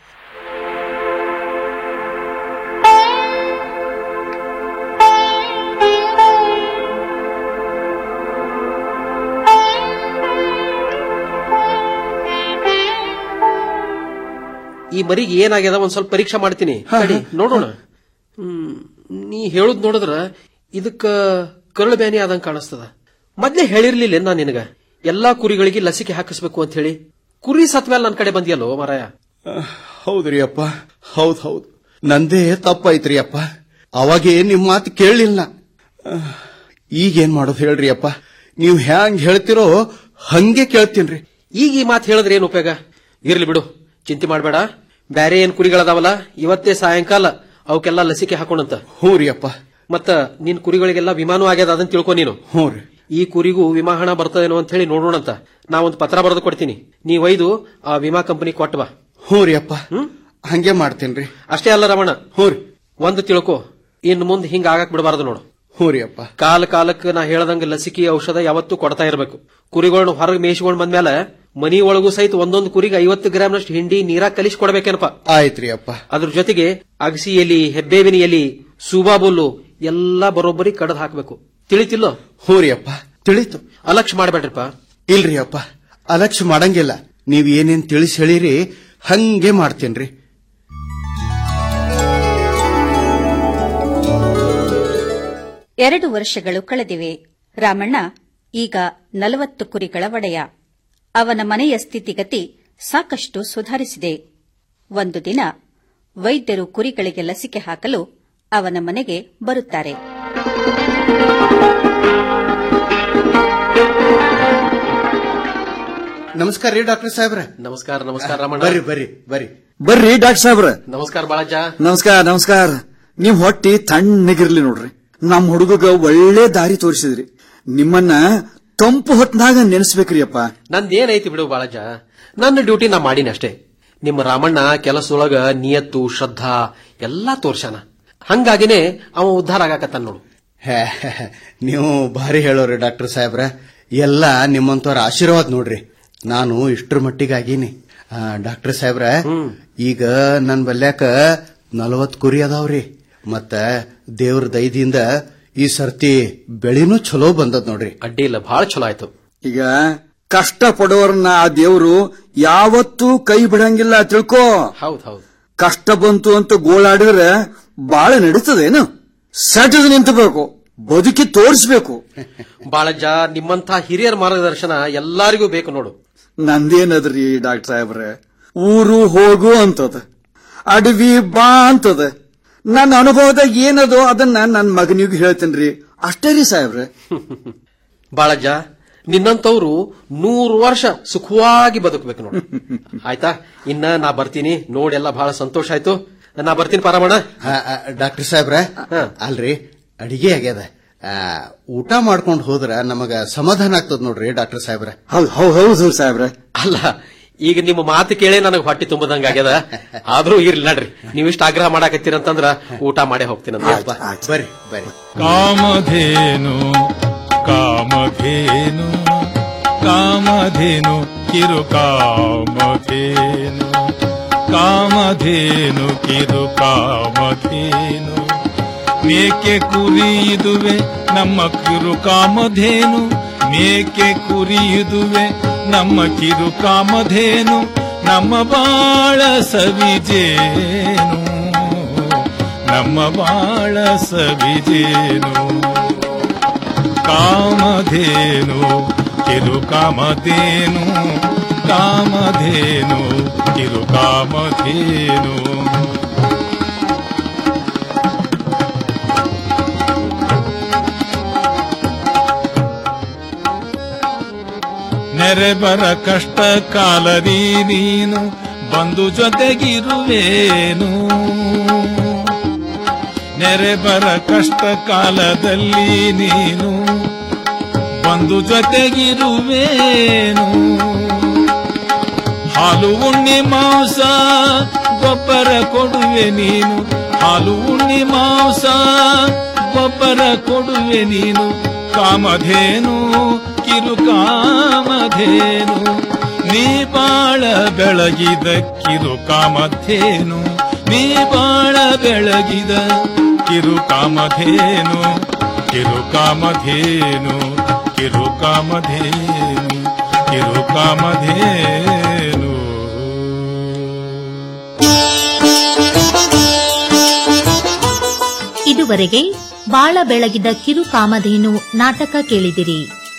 ಈ ಮರಿಗೆ ಏನಾಗ್ಯದ ಒಂದ್ ಸ್ವಲ್ಪ ಪರೀಕ್ಷೆ ಮಾಡ್ತೀನಿ ತಡಿ ನೋಡೋಣ ಹ್ಮ್ ನೀ ಹೇಳುದ್ ನೋಡಿದ್ರ ಇದಕ್ಕ ಕರಳು ಬ್ಯಾನಿ ಆದಂಗ ಕಾಣಿಸ್ತದ ಮೊದ್ಲೇ ಹೇಳಿರ್ಲಿಲ್ಲ ನಾ ನಿನಗ ಎಲ್ಲಾ ಕುರಿಗಳಿಗೆ ಲಸಿಕೆ ಹಾಕಿಸ್ಬೇಕು ಅಂತ ಹೇಳಿ ಕುರಿ ಸತ್ಮೇಲೆ ನನ್ ಕಡೆ ಬಂದಿಯಲ್ಲೋ ಮಾರಾಯ ಹೌದ್ರಿ ಅಪ್ಪ ಹೌದ್ ಹೌದ್ ನಂದೇ ತಪ್ಪಾಯ್ತ್ರಿ ಅಪ್ಪ ಅವಾಗೇ ನಿಮ್ ಮಾತು ಕೇಳಲಿಲ್ಲ ಅಹ್, ಈಗೇನ್ ಮಾಡೋದು ಹೇಳ್ರಿ ಅಪ್ಪ ನೀವ್ ಹ್ಯಾಂಗ್ ಹೇಳ್ತಿರೋ ಹಂಗೆ ಕೇಳ್ತೀನ್ರಿ ಈಗ ಈ ಮಾತು ಹೇಳಿದ್ರೆ ಏನ್ ಉಪಯೋಗ ಇರ್ಲಿ ಬಿಡು ಚಿಂತೆ ಮಾಡಬೇಡ ಬ್ಯಾರೆ ಏನ್ ಕುರಿಗಳದಾವಲ್ಲ ಇವತ್ತೇ ಸಾಯಂಕಾಲ ಅವಕ್ಕೆಲ್ಲ ಲಸಿಕೆ ಹಾಕೋಣಂತ ಹ್ಞೂ ರೀ ಅಪ್ಪ ಮತ್ತ ನಿನ್ ಕುರಿಗಳಿಗೆಲ್ಲ ವಿಮಾನ ಆಗ್ಯದ ಅದನ್ನ ತಿಳ್ಕೊ ನೀನು ಹ್ಞೂ ರೀ ಈ ಕುರಿಗೂ ವಿಮಾ ಹಣ ಬರ್ತದೇನೋ ಅಂತ ಹೇಳಿ ನೋಡೋಣಂತ ನಾ ಒಂದು ಪತ್ರ ಬರೆದು ಕೊಡ್ತೀನಿ ನೀ ಒಯ್ದು ಆ ವಿಮಾ ಕಂಪನಿ ಕೊಟ್ಟು ಬಾ ಹ್ಞೂ ರೀ ಅಪ್ಪ ಹಂಗೆ ಮಾಡ್ತೇನ್ರಿ ಅಷ್ಟೇ ಅಲ್ಲ ರಮಣ ಹ್ಞೂ ರೀ ಒಂದು ತಿಳ್ಕೊ ಇನ್ ಮುಂದೆ ಹಿಂಗ ಆಗಕ್ ಬಿಡಬಾರ್ದು ನೋಡು ಹ್ಞೂ ರೀ ಅಪ್ಪ ಕಾಲ ಕಾಲಕ್ಕೆ ನಾ ಹೇಳ್ದಂಗ ಲಸಿಕೆ ಔಷಧ ಯಾವತ್ತೂ ಕೊಡ್ತಾ ಇರಬೇಕು ಕುರಿಗಳನ್ನ ಹೊರಗೆ ಮೇಯಿಸ್ಕೊಂಡ್ ಬಂದ್ಮೇಲೆ ಮನಿ ಒಳಗೂ ಸಹಿತ ಒಂದೊಂದು ಕುರಿಗೆ ಐವತ್ತು ಗ್ರಾಮ್ನಷ್ಟು ಹಿಂಡಿ ನೀರಾಗ ಕಲಿಸಿ ಕೊಡ್ಬೇಕೇನಪ್ಪ ಆಯ್ತ್ರಿ ಅಪ್ಪ ಅದ್ರ ಜೊತೆಗೆ ಅಗಸಿ ಎಲಿ ಹೆಬ್ಬೇವಿನ ಎಲಿ ಸೂಬಾಬುಲ್ಲು ಎಲ್ಲಾ ಬರೋಬ್ಬರಿ ಕಡದ್ ಹಾಕ್ಬೇಕು ತಿಳಿತಿಲ್ಲೋ ಹ್ಞೂ ರೀ ಅಪ್ಪ ತಿಳಿತು ಅಲಕ್ಷ ಮಾಡ್ಬೇಡ್ರಿಪ್ಪ ಇಲ್ರಿ ಅಪ್ಪ ಅಲಕ್ಷ್ಯ ಮಾಡಂಗಿಲ್ಲ ನೀವ್ ಏನೇನ್ ತಿಳಿಸಿ ಹೇಳಿರಿ ಹಂಗೆ ಮಾಡ್ತೇನ್ರಿ ಎರಡು ವರ್ಷಗಳು ಕಳೆದಿವೆ ರಾಮಣ್ಣ ಈಗ ನಲವತ್ತು ಕುರಿಗಳ ಒಡೆಯ ಅವನ ಮನೆಯ ಸ್ಥಿತಿಗತಿ ಸಾಕಷ್ಟು ಸುಧಾರಿಸಿದೆ ಒಂದು ದಿನ ವೈದ್ಯರು ಕುರಿಗಳಿಗೆ ಲಸಿಕೆ ಹಾಕಲು ಅವನ ಮನೆಗೆ ಬರುತ್ತಾರೆ ನಮಸ್ಕಾರ ರೀ ಡಾಕ್ಟರ್ ಸಾಹೇಬ್ರ ನಮಸ್ಕಾರ ನಮಸ್ಕಾರ ರಮಣ ಬರ್ರಿ ಬರ್ರಿ ಬರ್ರಿ ಬರ್ರಿ ಡಾಕ್ಟರ್ ಸಾಹೇಬ್ರ ನಮಸ್ಕಾರ ಬಾಳಜ್ಜ ನಮಸ್ಕಾರ ನಮಸ್ಕಾರ ನಿಮ್ ಹೊಟ್ಟಿ ತಣ್ಣಗಿರ್ಲಿ ನೋಡ್ರಿ ನಮ್ ಹುಡುಗಗ ಒಳ್ಳೆ ದಾರಿ ತೋರಿಸಿದ್ರಿ ನಿಮ್ಮನ್ನ ತಂಪು ಹೊತ್ನಾಗ ನೆನೆಸ್ಬೇಕ್ರಿ ಅಪ್ಪ ನಂದೇನೈತಿ ಬಿಡು ಬಾಳಜ್ಜ ನನ್ನ ಡ್ಯೂಟಿ ನಾ ಮಾಡೀನಿ ಅಷ್ಟೇ ನಿಮ್ಮ ರಾಮಣ್ಣ ಕೆಲಸದೊಳಗ ನಿಯತ್ತು ಶ್ರದ್ಧಾ ಎಲ್ಲಾ ತೋರ್ಸಾನ ಹಂಗಾಗಿನೇ ಅವ ಉದ್ಧಾರ ಆಗಾಕತ್ತಾನ ನೋಡು ಹೇ, ನೀವು ಭಾರಿ ಹೇಳೋರಿ ಡಾಕ್ಟರ್ ಸಾಹೇಬ್ರ ಎಲ್ಲ ನಿಮ್ಮಂತವ್ರ ಆಶೀರ್ವಾದ ನೋಡ್ರಿ ನಾನು ಇಷ್ಟ್ರ ಮಟ್ಟಿಗಾಗೀನಿ ಆ, ಡಾಕ್ಟರ್ ಸಾಹೇಬ್ರ ಈಗ ನನ್ ಬಲ್ಯಾಕ ನಲವತ್ ಕುರಿ ಅದಾವ್ರಿ ಮತ್ತ ದೇವ್ರ ದಯದಿಂದ ಈ ಸರ್ತಿ ಬೆಳಿನೂ ಚಲೋ ಬಂದದ್ ನೋಡ್ರಿ ಅಡ್ಡಿ ಇಲ್ಲ ಬಹಳ ಚಲೋ ಆಯ್ತು ಈಗ ಕಷ್ಟ ಪಡೋರ್ನ ಆ ದೇವ್ರು ಯಾವತ್ತೂ ಕೈ ಬಿಡಂಗಿಲ್ಲ ತಿಳ್ಕೋ ಹೌದ್ ಹೌದ್ ಕಷ್ಟ ಬಂತು ಅಂತ ಗೋಳಾಡಿದ್ರೆ ಬಾಳ ನಡೀತದೇನು ಸಟದ್ ನಿಂತಬೇಕು ಬದುಕಿ ತೋರಿಸ್ಬೇಕು ಬಾಳಜ್ಜ ನಿಮ್ಮಂತ ಹಿರಿಯರ ಮಾರ್ಗದರ್ಶನ ಎಲ್ಲಾರಿಗೂ ಬೇಕು ನೋಡು ನಂದೇನದ್ರಿ ಡಾಕ್ಟರ್ ಸಾಹೇಬ್ರೆ ಊರು ಹೋಗು ಅಂತದ ಅಡವಿ ಬಾ ಅಂತದ ನನ್ನ ಅನುಭವದಾಗ ಏನದೋ ಅದನ್ನ ನನ್ನ ಮಗನಿಗೆ ಹೇಳ್ತೇನ್ರಿ ಅಷ್ಟೇ ರೀ ಸಾಹೇಬ್ರೆ ಬಾಳಜ್ಜ ನಿನ್ನಂತವ್ರು ನೂರು ವರ್ಷ ಸುಖವಾಗಿ ಬದುಕಬೇಕು ನೋಡು ಆಯ್ತಾ ಇನ್ನ ನಾ ಬರ್ತೀನಿ ನೋಡೆಲ್ಲ ಬಹಳ ಸಂತೋಷ ಆಯ್ತು ನಾ ಬರ್ತೀನಿ ಪಾರಮಣ ಡಾಕ್ಟರ್ ಸಾಹೇಬ್ರ ಅಲ್ರಿ ಅಡಿಗೆ ಆಗ್ಯದ ಆ, ಊಟ ಮಾಡ್ಕೊಂಡು ಹೋದ್ರ ನಮಗ ಸಮಾಧಾನ ಆಗ್ತದ ನೋಡ್ರಿ ಡಾಕ್ಟರ್ ಸಾಹೇಬ್ರ ಹೌದು ಹೌದು ಸಾಹೇಬ್ರೆ ಅಲ್ಲ ಈಗ ನಿಮ್ಮ ಮಾತು ಕೇಳೇ ನನಗೆ ಹೊಟ್ಟೆ ತುಂಬದಂಗ ಆಗ್ಯದ ಆದ್ರೂ ಇರ್ಲಿ ನಡ್ರಿ ನೀವಿಷ್ಟ ಆಗ್ರಹ ಮಾಡಾಕತ್ತೀರಂತಂದ್ರ ಊಟ ಮಾಡೇ ಹೋಗ್ತೀನಂತ ಬರ್ರಿ ಬರ್ರಿ ಕಾಮಧೇನು ಕಾಮಧೇನು ಕಾಮಧೇನು ಕಿರು ಕಾಮಧೇನು ಕಾಮಧೇನು ಕಿರು ಕಾಮಧೇನು ಮೇಕೆ ಕುರಿ ಇದುವೆ ನಮ್ಮ ಕಿರು ಕಾಮಧೇನು ಮೇಕೆ ಕುರಿ ಇದುವೆ ನಮ್ಮ ಕಿರು ಕಾಮಧೇನು ನಮ್ಮ ಬಾಳ ಸವಿಜೇನು ನಮ್ಮ ಬಾಳ ಸವಿಜೇನು ಕಾಮಧೇನು ಕಿರು ಕಾಮಧೇನು ಕಾಮಧೇನು ಕಿರು ಕಾಮಧೇನು ನೆರೆಬರ ಕಷ್ಟ ಕಾಲದಿ ನೀನು ಬಂದು ಜೊತೆಗಿರುವೇನು ನೆರೆಬರ ಕಷ್ಟ ಕಾಲದಲ್ಲಿ ನೀನು ಬಂದು ಜೊತೆಗಿರುವೇನು ಹಾಲು ಉಣ್ಣಿ ಮಾಂಸ ಗೊಬ್ಬರ ಕೊಡುವೆ ನೀನು ಹಾಲು ಉಣ್ಣಿ ಮಾಂಸ ಗೊಬ್ಬರ ಕೊಡುವೆ ನೀನು ಕಾಮಧೇನು ಕಿರು ಕಾಮಧೇನು ನೀ ಬಾಳ ಬೆಳಗಿದ ಕಿರು ಕಾಮಧೇನು ನೀ ಬಾಳ ಬೆಳಗಿದ ಕಿರು ಕಾಮಧೇನು ಕಿರು ಕಾಮಧೇನು ಕಿರು ಕಾಮಧೇನು ಕಿರು ಕಾಮಧೇನು ಇದುವರೆಗೆ ಬಾಳ ಬೆಳಗಿದ ಕಿರು ಕಾಮಧೇನು ನಾಟಕ ಕೇಳಿದಿರಿ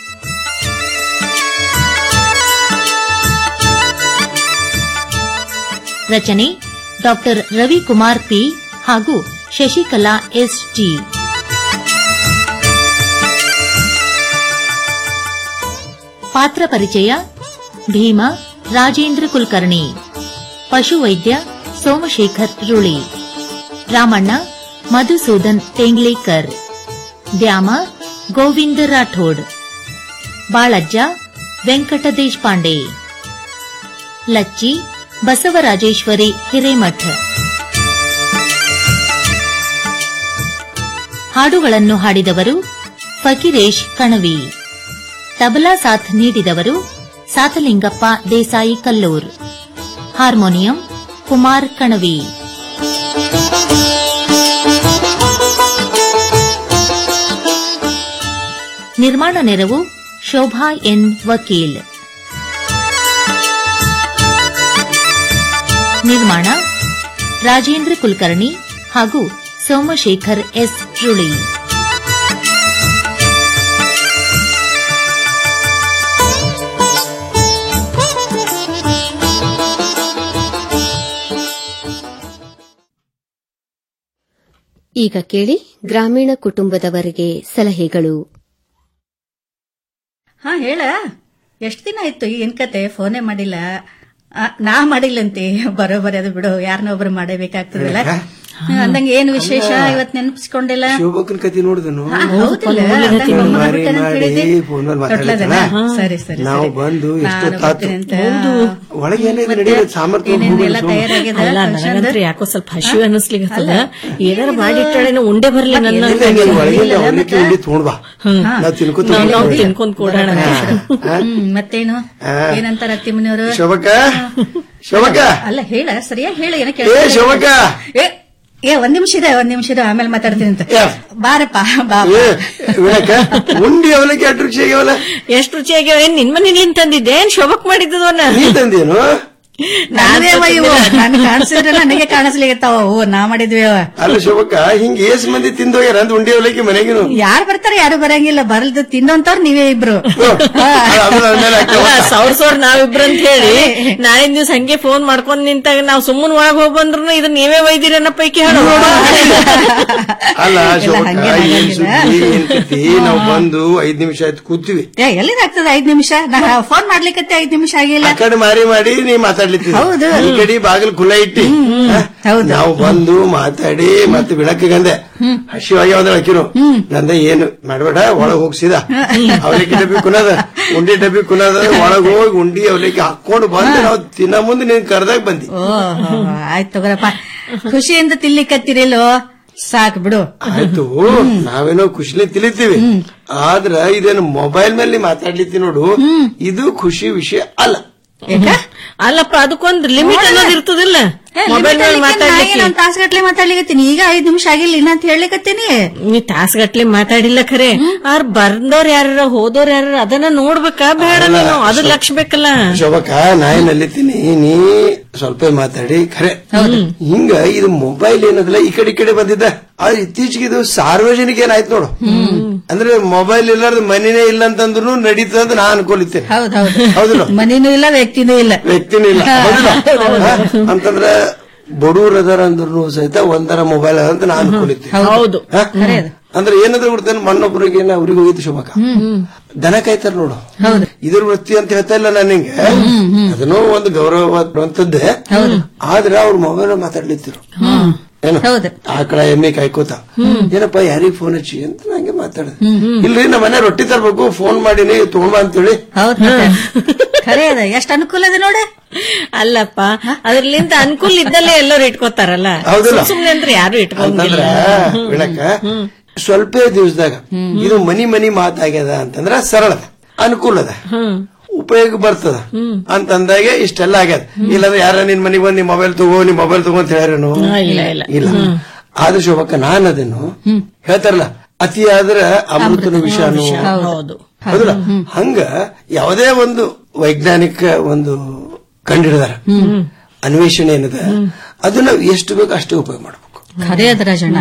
ರಚನೆ ಡಾಕ್ಟರ್ ರವಿಕುಮಾರ್ ಪಿ ಹಾಗೂ ಶಶಿಕಲಾ ಎಸ್ಜಿ ಪಾತ್ರ ಪರಿಚಯ ಭೀಮ ರಾಜೇಂದ್ರ ಕುಲಕರ್ಣಿ ಪಶುವೈದ್ಯ ಸೋಮಶೇಖರ್ ರುಳಿ ರಾಮಣ್ಣ ಮಧುಸೂದನ್ ಟೇಂಗ್ಲೇಕರ್ ದ್ಯಾಮ ಗೋವಿಂದ ರಾಠೋಡ್ ಬಾಳಜ್ಜ ವೆಂಕಟ ದೇಶಪಾಂಡೆ ಲಚ್ಚಿ ಬಸವರಾಜೇಶ್ವರಿ ಹಿರೇಮಠ್ ಹಾಡುಗಳನ್ನು ಹಾಡಿದವರು ಫಕೀರೇಶ್ ಕಣವಿ ತಬಲಾ ಸಾಥ್ ನೀಡಿದವರು ಸಾತಲಿಂಗಪ್ಪ ದೇಸಾಯಿ ಕಲ್ಲೂರ್ ಹಾರ್ಮೋನಿಯಂ ಕುಮಾರ್ ಕಣವಿ ನಿರ್ಮಾಣ ನೆರವು ಶೋಭಾ ಎನ್ ವಕೀಲ್ ನಿರ್ಮಾಣ ರಾಜೇಂದ್ರ ಕುಲಕರ್ಣಿ ಹಾಗೂ ಸೋಮಶೇಖರ್ ಎಸ್ ರುಳಿ ಈಗ ಕೇಳಿ ಗ್ರಾಮೀಣ ಕುಟುಂಬದವರಿಗೆ ಸಲಹೆಗಳು ಹಾ ಹೇಳ ಎಷ್ಟ್ ದಿನ ಆಯ್ತು ಏನ್ ಕತೆ ಫೋನೇ ಮಾಡಿಲ್ಲ ಆ, ನಾ ಮಾಡಿಲ್ಲಂತೆ ಬರೋಬರಿ ಅದು ಬಿಡು ಯಾರನ್ನ ಒಬ್ರು ಮಾಡಬೇಕಾಗ್ತದಲ್ಲ ಅಂದಂಗ ಏನ್ ವಿಶೇಷ ಇವತ್ ನೆನಪಿಸ್ಕೊಂಡಿಲ್ಲ ಶಿವಭಕ್ತನ ಕತಿ ನೋಡಿದನು ಹಾ, ಹೌದಿಲ್ಲ? ಅಂದಂಗ್ ಫೋನ್ ಬೊಮ್ಮ ಮಾಡಿ ಮಾಡ್ಬಿಟ್ಟೆ ಅಂತ ಮಾಡಿ ಹೇಳಿದ್ದೆ. ಫೋನ್ ಮೇಲೆ ತೊಟ್ಲದಲ್ಲ? ಮಾತಾಡ್ತಾನ ಸರಿ ಸರಿ ನಾವು ಸರಿ. ಬಂದು ನಾನು ಎಷ್ಟೊತ್ತಾತು ಬರ್ತೀನಿ ಅಂತ. ಒಳಗೆ ಏನಿದೆ ನಡೆಯೋದು ಸಾಮರ್ಥ್ಯ ಏನೇನೆಲ್ಲ ತಯಾರಾಗ್ಯದ ಅಲ್ಲ function ದು? ನನಗಂತೂ ಯಾಕೋ ಸ್ವಲ್ಪ ಹಸಿವು ಹಾ? ಅನ್ನಿಸ್ಲಿಕ್ಕತ್ತದ ಅಲ್ಲ. ಏನಾರ ಮಾಡಿಟ್ಟಾಳೇನೋ ಉಂಡೆ ಬರ್ಲಿ ನನ್ನ ಇಲ್ಲ, ನೀನು ಒಳಗಿಂದ ಅವಲಕ್ಕಿ ಉಂಡಿ ತಗೊಂಡ್ ಬಾ ನಾವು ತಿನ್ಕೋತ ನಾವು- ನಾವು ಹೋಗ್ತೀವಿ. ತಿನ್ಕೊಂಡ್ ಕೊಡೋಣ ಹ್ಮ್ ಮತ್ತೇನು ಹಾ. ಏನಂತಾರ ಅತ್ತಿ ಮನೆಯವರು ಶೋಭಕ್ಕ ಶೋಭಕ್ಕ ಅಲ್ಲ ಹೇಳ ಸರಿಯಾಗಿ ಹೇಳ ಏನ ಏ ಶೋಭಕ್ಕ ಏ ಏ ಒಂದ್ ನಿಮಿಷ ಇದೆ ಒಂದ್ ನಿಮಿಷ ಇದೆ ಆಮೇಲೆ ಮಾತಾಡ್ತೀನಿ ಅಂತ ಬಾರಪ್ಪ ಬಾ ಏ ವಿನಾಯಕ ಉಂಡಿ ಅವಲಕ್ಕಿ ಅಷ್ಟು ರುಚಿ ಆಗ್ಯಾವಲ್ಲ ಎಷ್ಟು ರುಚಿಯಾಗ್ಯಾವ ಏನ್ ನಿನ್ ಮನೇಲಿ ತಂದಿದ್ದೆ ಏನ್ ಶೋಭಕ್ ಮಾಡಿದ್ದವನ್ನ ನೀ ತಂದೇನು ನಾನೇವ ಇವು ನನ್ ಕಾಣಿಸಿದ್ರೆ ನನಗೆ ಕಾಣಿಸ್ಲಿಗತ್ತಾವ ಓ ನಾ ಮಾಡಿದ್ವಿ ಅವ. ಅಲ್ಲ ಶೋಭಕ್ಕ ಹಿಂಗ ಏಸ್ ಮಂದಿ ತಿಂದೋಗ್ಯಾರ ಅಂತ ಉಂಡಿ ಅವಲಕ್ಕಿ ಮನೆಗಿನು ಯಾರ್ ಬರ್ತಾರೆ ಯಾರು ಬರಂಗಿಲ್ಲ ಬರಲ್ದು ತಿನ್ನೋಂತವ್ರು ನೀವೇ ಇಬ್ರು ಅಲ್ಲ ಸೌರ್ ಸೌರ್ ನಾವಿಬ್ರು ಅಂತ ಹೇಳಿ ನಾಳಿನ ದಿವ್ಸ ಹಂಗೆ ಫೋನ್ ಮಾಡ್ಕೊಂಡ್ ನಿಂತಾಗ ನಾವ್ ಸುಮ್ಮನ್ ಒಳಗ್ ಹೋಗ್ ಬಂದ್ರು ಇದನ್ನ ನೀವೇ ಒಯ್ದಿರನ್ನ ಪೈಕಿ ಹೇಳು ಅಲ್ಲ ಶೋಭಕ್ಕ ಹಂಗೆ ಏನ್ ಆಗಂಗಿಲ್ಲ. ಸುದ್ದಿ ಏನ್ ಕತಿ ನಾವು ಬಂದು ಐದ್ ನಿಮಿಷ ಆಯ್ತು ಕೂತೀವಿ ಏ ಎಲ್ಲಿದಾಗ್ತದ ಐದ್ ನಿಮಿಷ ನಾ ಫೋನ್ ಮಾಡ್ಲಿಕ್ಕೆ ಐದ್ ನಿಮಿಷ ಆಗಿಲ್ಲ ಆ ಕಡೆ ಮಾರಿ ಮಾಡಿ ನೀ ಮಾತಾಡ್ಲಿತ್ತಿ ಹೌದು. ಈ ಕಡೆ ಬಾಗಿಲು ಖುಲ್ಲ ಇಟ್ಟಿ ಹ? ನಾವು ಬಂದು ಮಾತಾಡಿ ಮತ್ತೆ ಬೆಳಕಿಗಂದೆ ಹಸಿವಾಗಿ ಒಂದ್ ಹಾಕಿರು ನಂದ ಏನು ಮಾಡ್ಬೇಡ ಒಳಗ್ ಹೋಗ್ಸಿದ ಅವಲಕ್ಕಿ ಡಬ್ಬಿ ಕುನದ ಉಂಡಿ ಡಬ್ಬಿ ಕುನದ ಒಳಗ್ ಹೋಗಿ ಉಂಡಿ ಅವಲಕ್ಕಿ ಹಾಕೊಂಡು ಬಂದು ನಾವು ತಿನ್ನ ಮುಂದೆ ನೀನ್ ಕರ್ದಾಗ ಬಂದಿ ಓ ಆಯ್ತು ತಗೋರಪ್ಪ ಖುಷಿಯಿಂದ ತಿನ್ಲಿಕ್ಕತ್ತಿರಿಲ್ಲೋ ಸಾಕ್ ಬಿಡು ಆಯ್ತು ನಾವೇನೋ ಖುಷಿಲಿ ತಿಳಿತೀವಿ ಆದ್ರ ಇದೇನು ಮೊಬೈಲ್ ಮೇಲೆ ಮಾತಾಡ್ಲಿತ್ತಿ ನೋಡು ಇದು ಖುಷಿ ವಿಷಯ ಅಲ್ಲ ಅಲ್ಲಪ್ಪ ಅದಕ್ಕೊಂದ್ ಲಿಮಿಟ್ ಅನ್ನೋದು ಇರ್ತದಿಲ್ಲ ಮೊಬೈಲ್ ಮೇಲೆ ಮಾತಾಡ್ಲಿಕ್ಕೆ ಒಂದ್ ತಾಸ್ಗಟ್ಲೆ ಮಾತಾಡ್ಲಿಕತ್ತೀನಿ ಈಗ ಐದ್ ನಿಮಿಷ ಆಗಿಲ್ಲ ಇನ್ನ ಅಂತ ಹೇಳಿಕತ್ತೀನಿ ನೀ ತಾಸ್ಗಟ್ಲೆ ಮಾತಾಡಿಲ್ಲ ಖರೆ ಅವ್ರ ಬರ್ದವ್ರ ಯಾರ ಹೋದವ್ರ ಯಾರ ಅದನ್ನ ನೋಡ್ಬೇಕಾ ಬೇಡ ನೀನು ಅದು ಲಕ್ಷ ಬೇಕಲ್ಲ ಶೋಭಕ್ಕ ನಾ ಏನ್ ಅಲ್ಲಿತೀನಿ ನೀ ಸ್ವಲ್ಪ ಮಾತಾಡಿ ಖರೆ ಹಿಂಗ ಇದು ಮೊಬೈಲ್ ಏನದಲ್ಲ ಈ ಕಡೆ ಈ ಕಡೆ ಬಂದಿದ್ದ ಆದ್ರೆ ಇತ್ತೀಚೆಗೆ ಇದು ಸಾರ್ವಜನಿಕ ಏನಾಯ್ತು ನೋಡು ಅಂದ್ರೆ ಮೊಬೈಲ್ ಇಲ್ಲಾರ್ದ ಮನಿನೇ ಇಲ್ಲ ಅಂತಂದ್ರು ನಡೀತದ ಅಂತ ನಾ ಅನ್ಕೊಲಿತ್ತೇನೆ ಹೌದೌದು ಹೌದಿಲ್ಲ ಮನಿನೂ ಇಲ್ಲ ವ್ಯಕ್ತಿನೂ ಇಲ್ಲ ವ್ಯಕ್ತಿನೂ ಇಲ್ಲ ಹೌದಿಲ್ಲ ಹಾ? ಅಂತಂದ್ರ ಬಡವ್ರ ಅದಾರ ಅಂದ್ರು ಸಹಿತ ಒಂದರ ಮೊಬೈಲ್ ಅದ ಅಂತ ನಾ ಅನ್ಕೊಲಿತ್ತೆ ಹೌದು ಅಂದ್ರೆ ಏನಂದ್ರೆ ಬಿಡ್ತೇನೆ ಮಣ್ಣೊಬ್ಬರಿಗೆ ಅವ್ರಿಗೆ ಹೋಗಿತ್ತು ಶೋಭಕ್ಕ ದನ ಕಾಯ್ತಾರ ನೋಡು ಇದ್ರ ವೃತ್ತಿ ಅಂತ ಹೇಳ್ತಾ ಇಲ್ಲ ನಾನು ನಿಂಗೆ ಅದನ್ನೂ ಒಂದು ಗೌರವವಾದಂತದ್ದೇ ಆದ್ರೆ ಅವ್ರ ಮೊಬೈಲ್ ಮಾತಾಡ್ಲಿತ್ತಿರು ಏನು ಆಕಳ ಎಮ್ಮೆ ಕಾಯ್ಕೋತ ಏನಪ್ಪ ಯಾರಿಗ್ ಫೋನ್ ಹಚ್ಚಿ ಅಂತ ನಂಗೆ ಮಾತಾಡಿದೆ ಇಲ್ರಿ ನಮ್ಮ ಮನೆ ರೊಟ್ಟಿ ತರ್ಬೇಕು ಫೋನ್ ಮಾಡೀನಿ ತಗೊಂಬ ಅಂತೇಳಿ ಹೌದ್ ಖರೆ ಅದ ಎಷ್ಟ್ ಅನುಕೂಲ ಅದ ನೋಡ ಅಲ್ಲಪ್ಪ ಅದ್ರಲಿಂದ ಅನುಕೂಲ ಇದ್ದಲ್ಲೇ ಎಲ್ಲರೂ ಇಟ್ಕೋತಾರಲ್ಲ ಹೌದಲ್ಲ? ಸುಮ್ನೆ ಅಂದ್ರೆ ಯಾರು ಇಟ್ಕೊಂಗಿಲ್ಲ ಅಂತಂದ್ರ ಬಿಡಕ ಸ್ವಲ್ಪ ದಿವಸದಾಗ ಇದು ಮನಿ ಮನಿ ಮಾತಾಗ್ಯದ ಅಂತಂದ್ರ ಸರಳ ಅದ, ಅನುಕೂಲ ಅದ ಉಪಯೋಗ ಬರ್ತದ ಅಂತಂದಾಗೆ ಇಷ್ಟೆಲ್ಲ ಆಗ್ಯದ ಇಲ್ಲಾಂದ್ರೆ ಯಾರ ನಿನ್ ಮನಿಗ್ ಬಂದ್ ನಿಮ್ ಮೊಬೈಲ್ ತಗೋ ನಿಮ್ ಮೊಬೈಲ್ ತಗೋ ಅಂತ ಹೇಳ್ಯಾರೇನು ಇಲ್ಲ ಇಲ್ಲ ಇಲ್ಲ ಆದ್ರೆ ಶೋಭಕ್ಕ ನಾನು ಅದನ್ನು ಹೇಳ್ತಾರಲ್ಲ ಅತಿ ಆದ್ರ ಅಮೃತನ ವಿಷಾನು ಹೌದು ಹೌದಲ್ಲ ಹಂಗ ಯಾವುದೇ ಒಂದು ವೈಜ್ಞಾನಿಕ ಒಂದು ಕಂಡಿಡಿದಾರ ಅನ್ವೇಷಣೆ ಏನಿದೆ ಅದನ್ನ ಎಷ್ಟು ಬೇಕು ಅಷ್ಟೇ ಉಪಯೋಗ ಮಾಡ್ಬೇಕು ಖರೆ ಅದ ರಾಜಣ್ಣ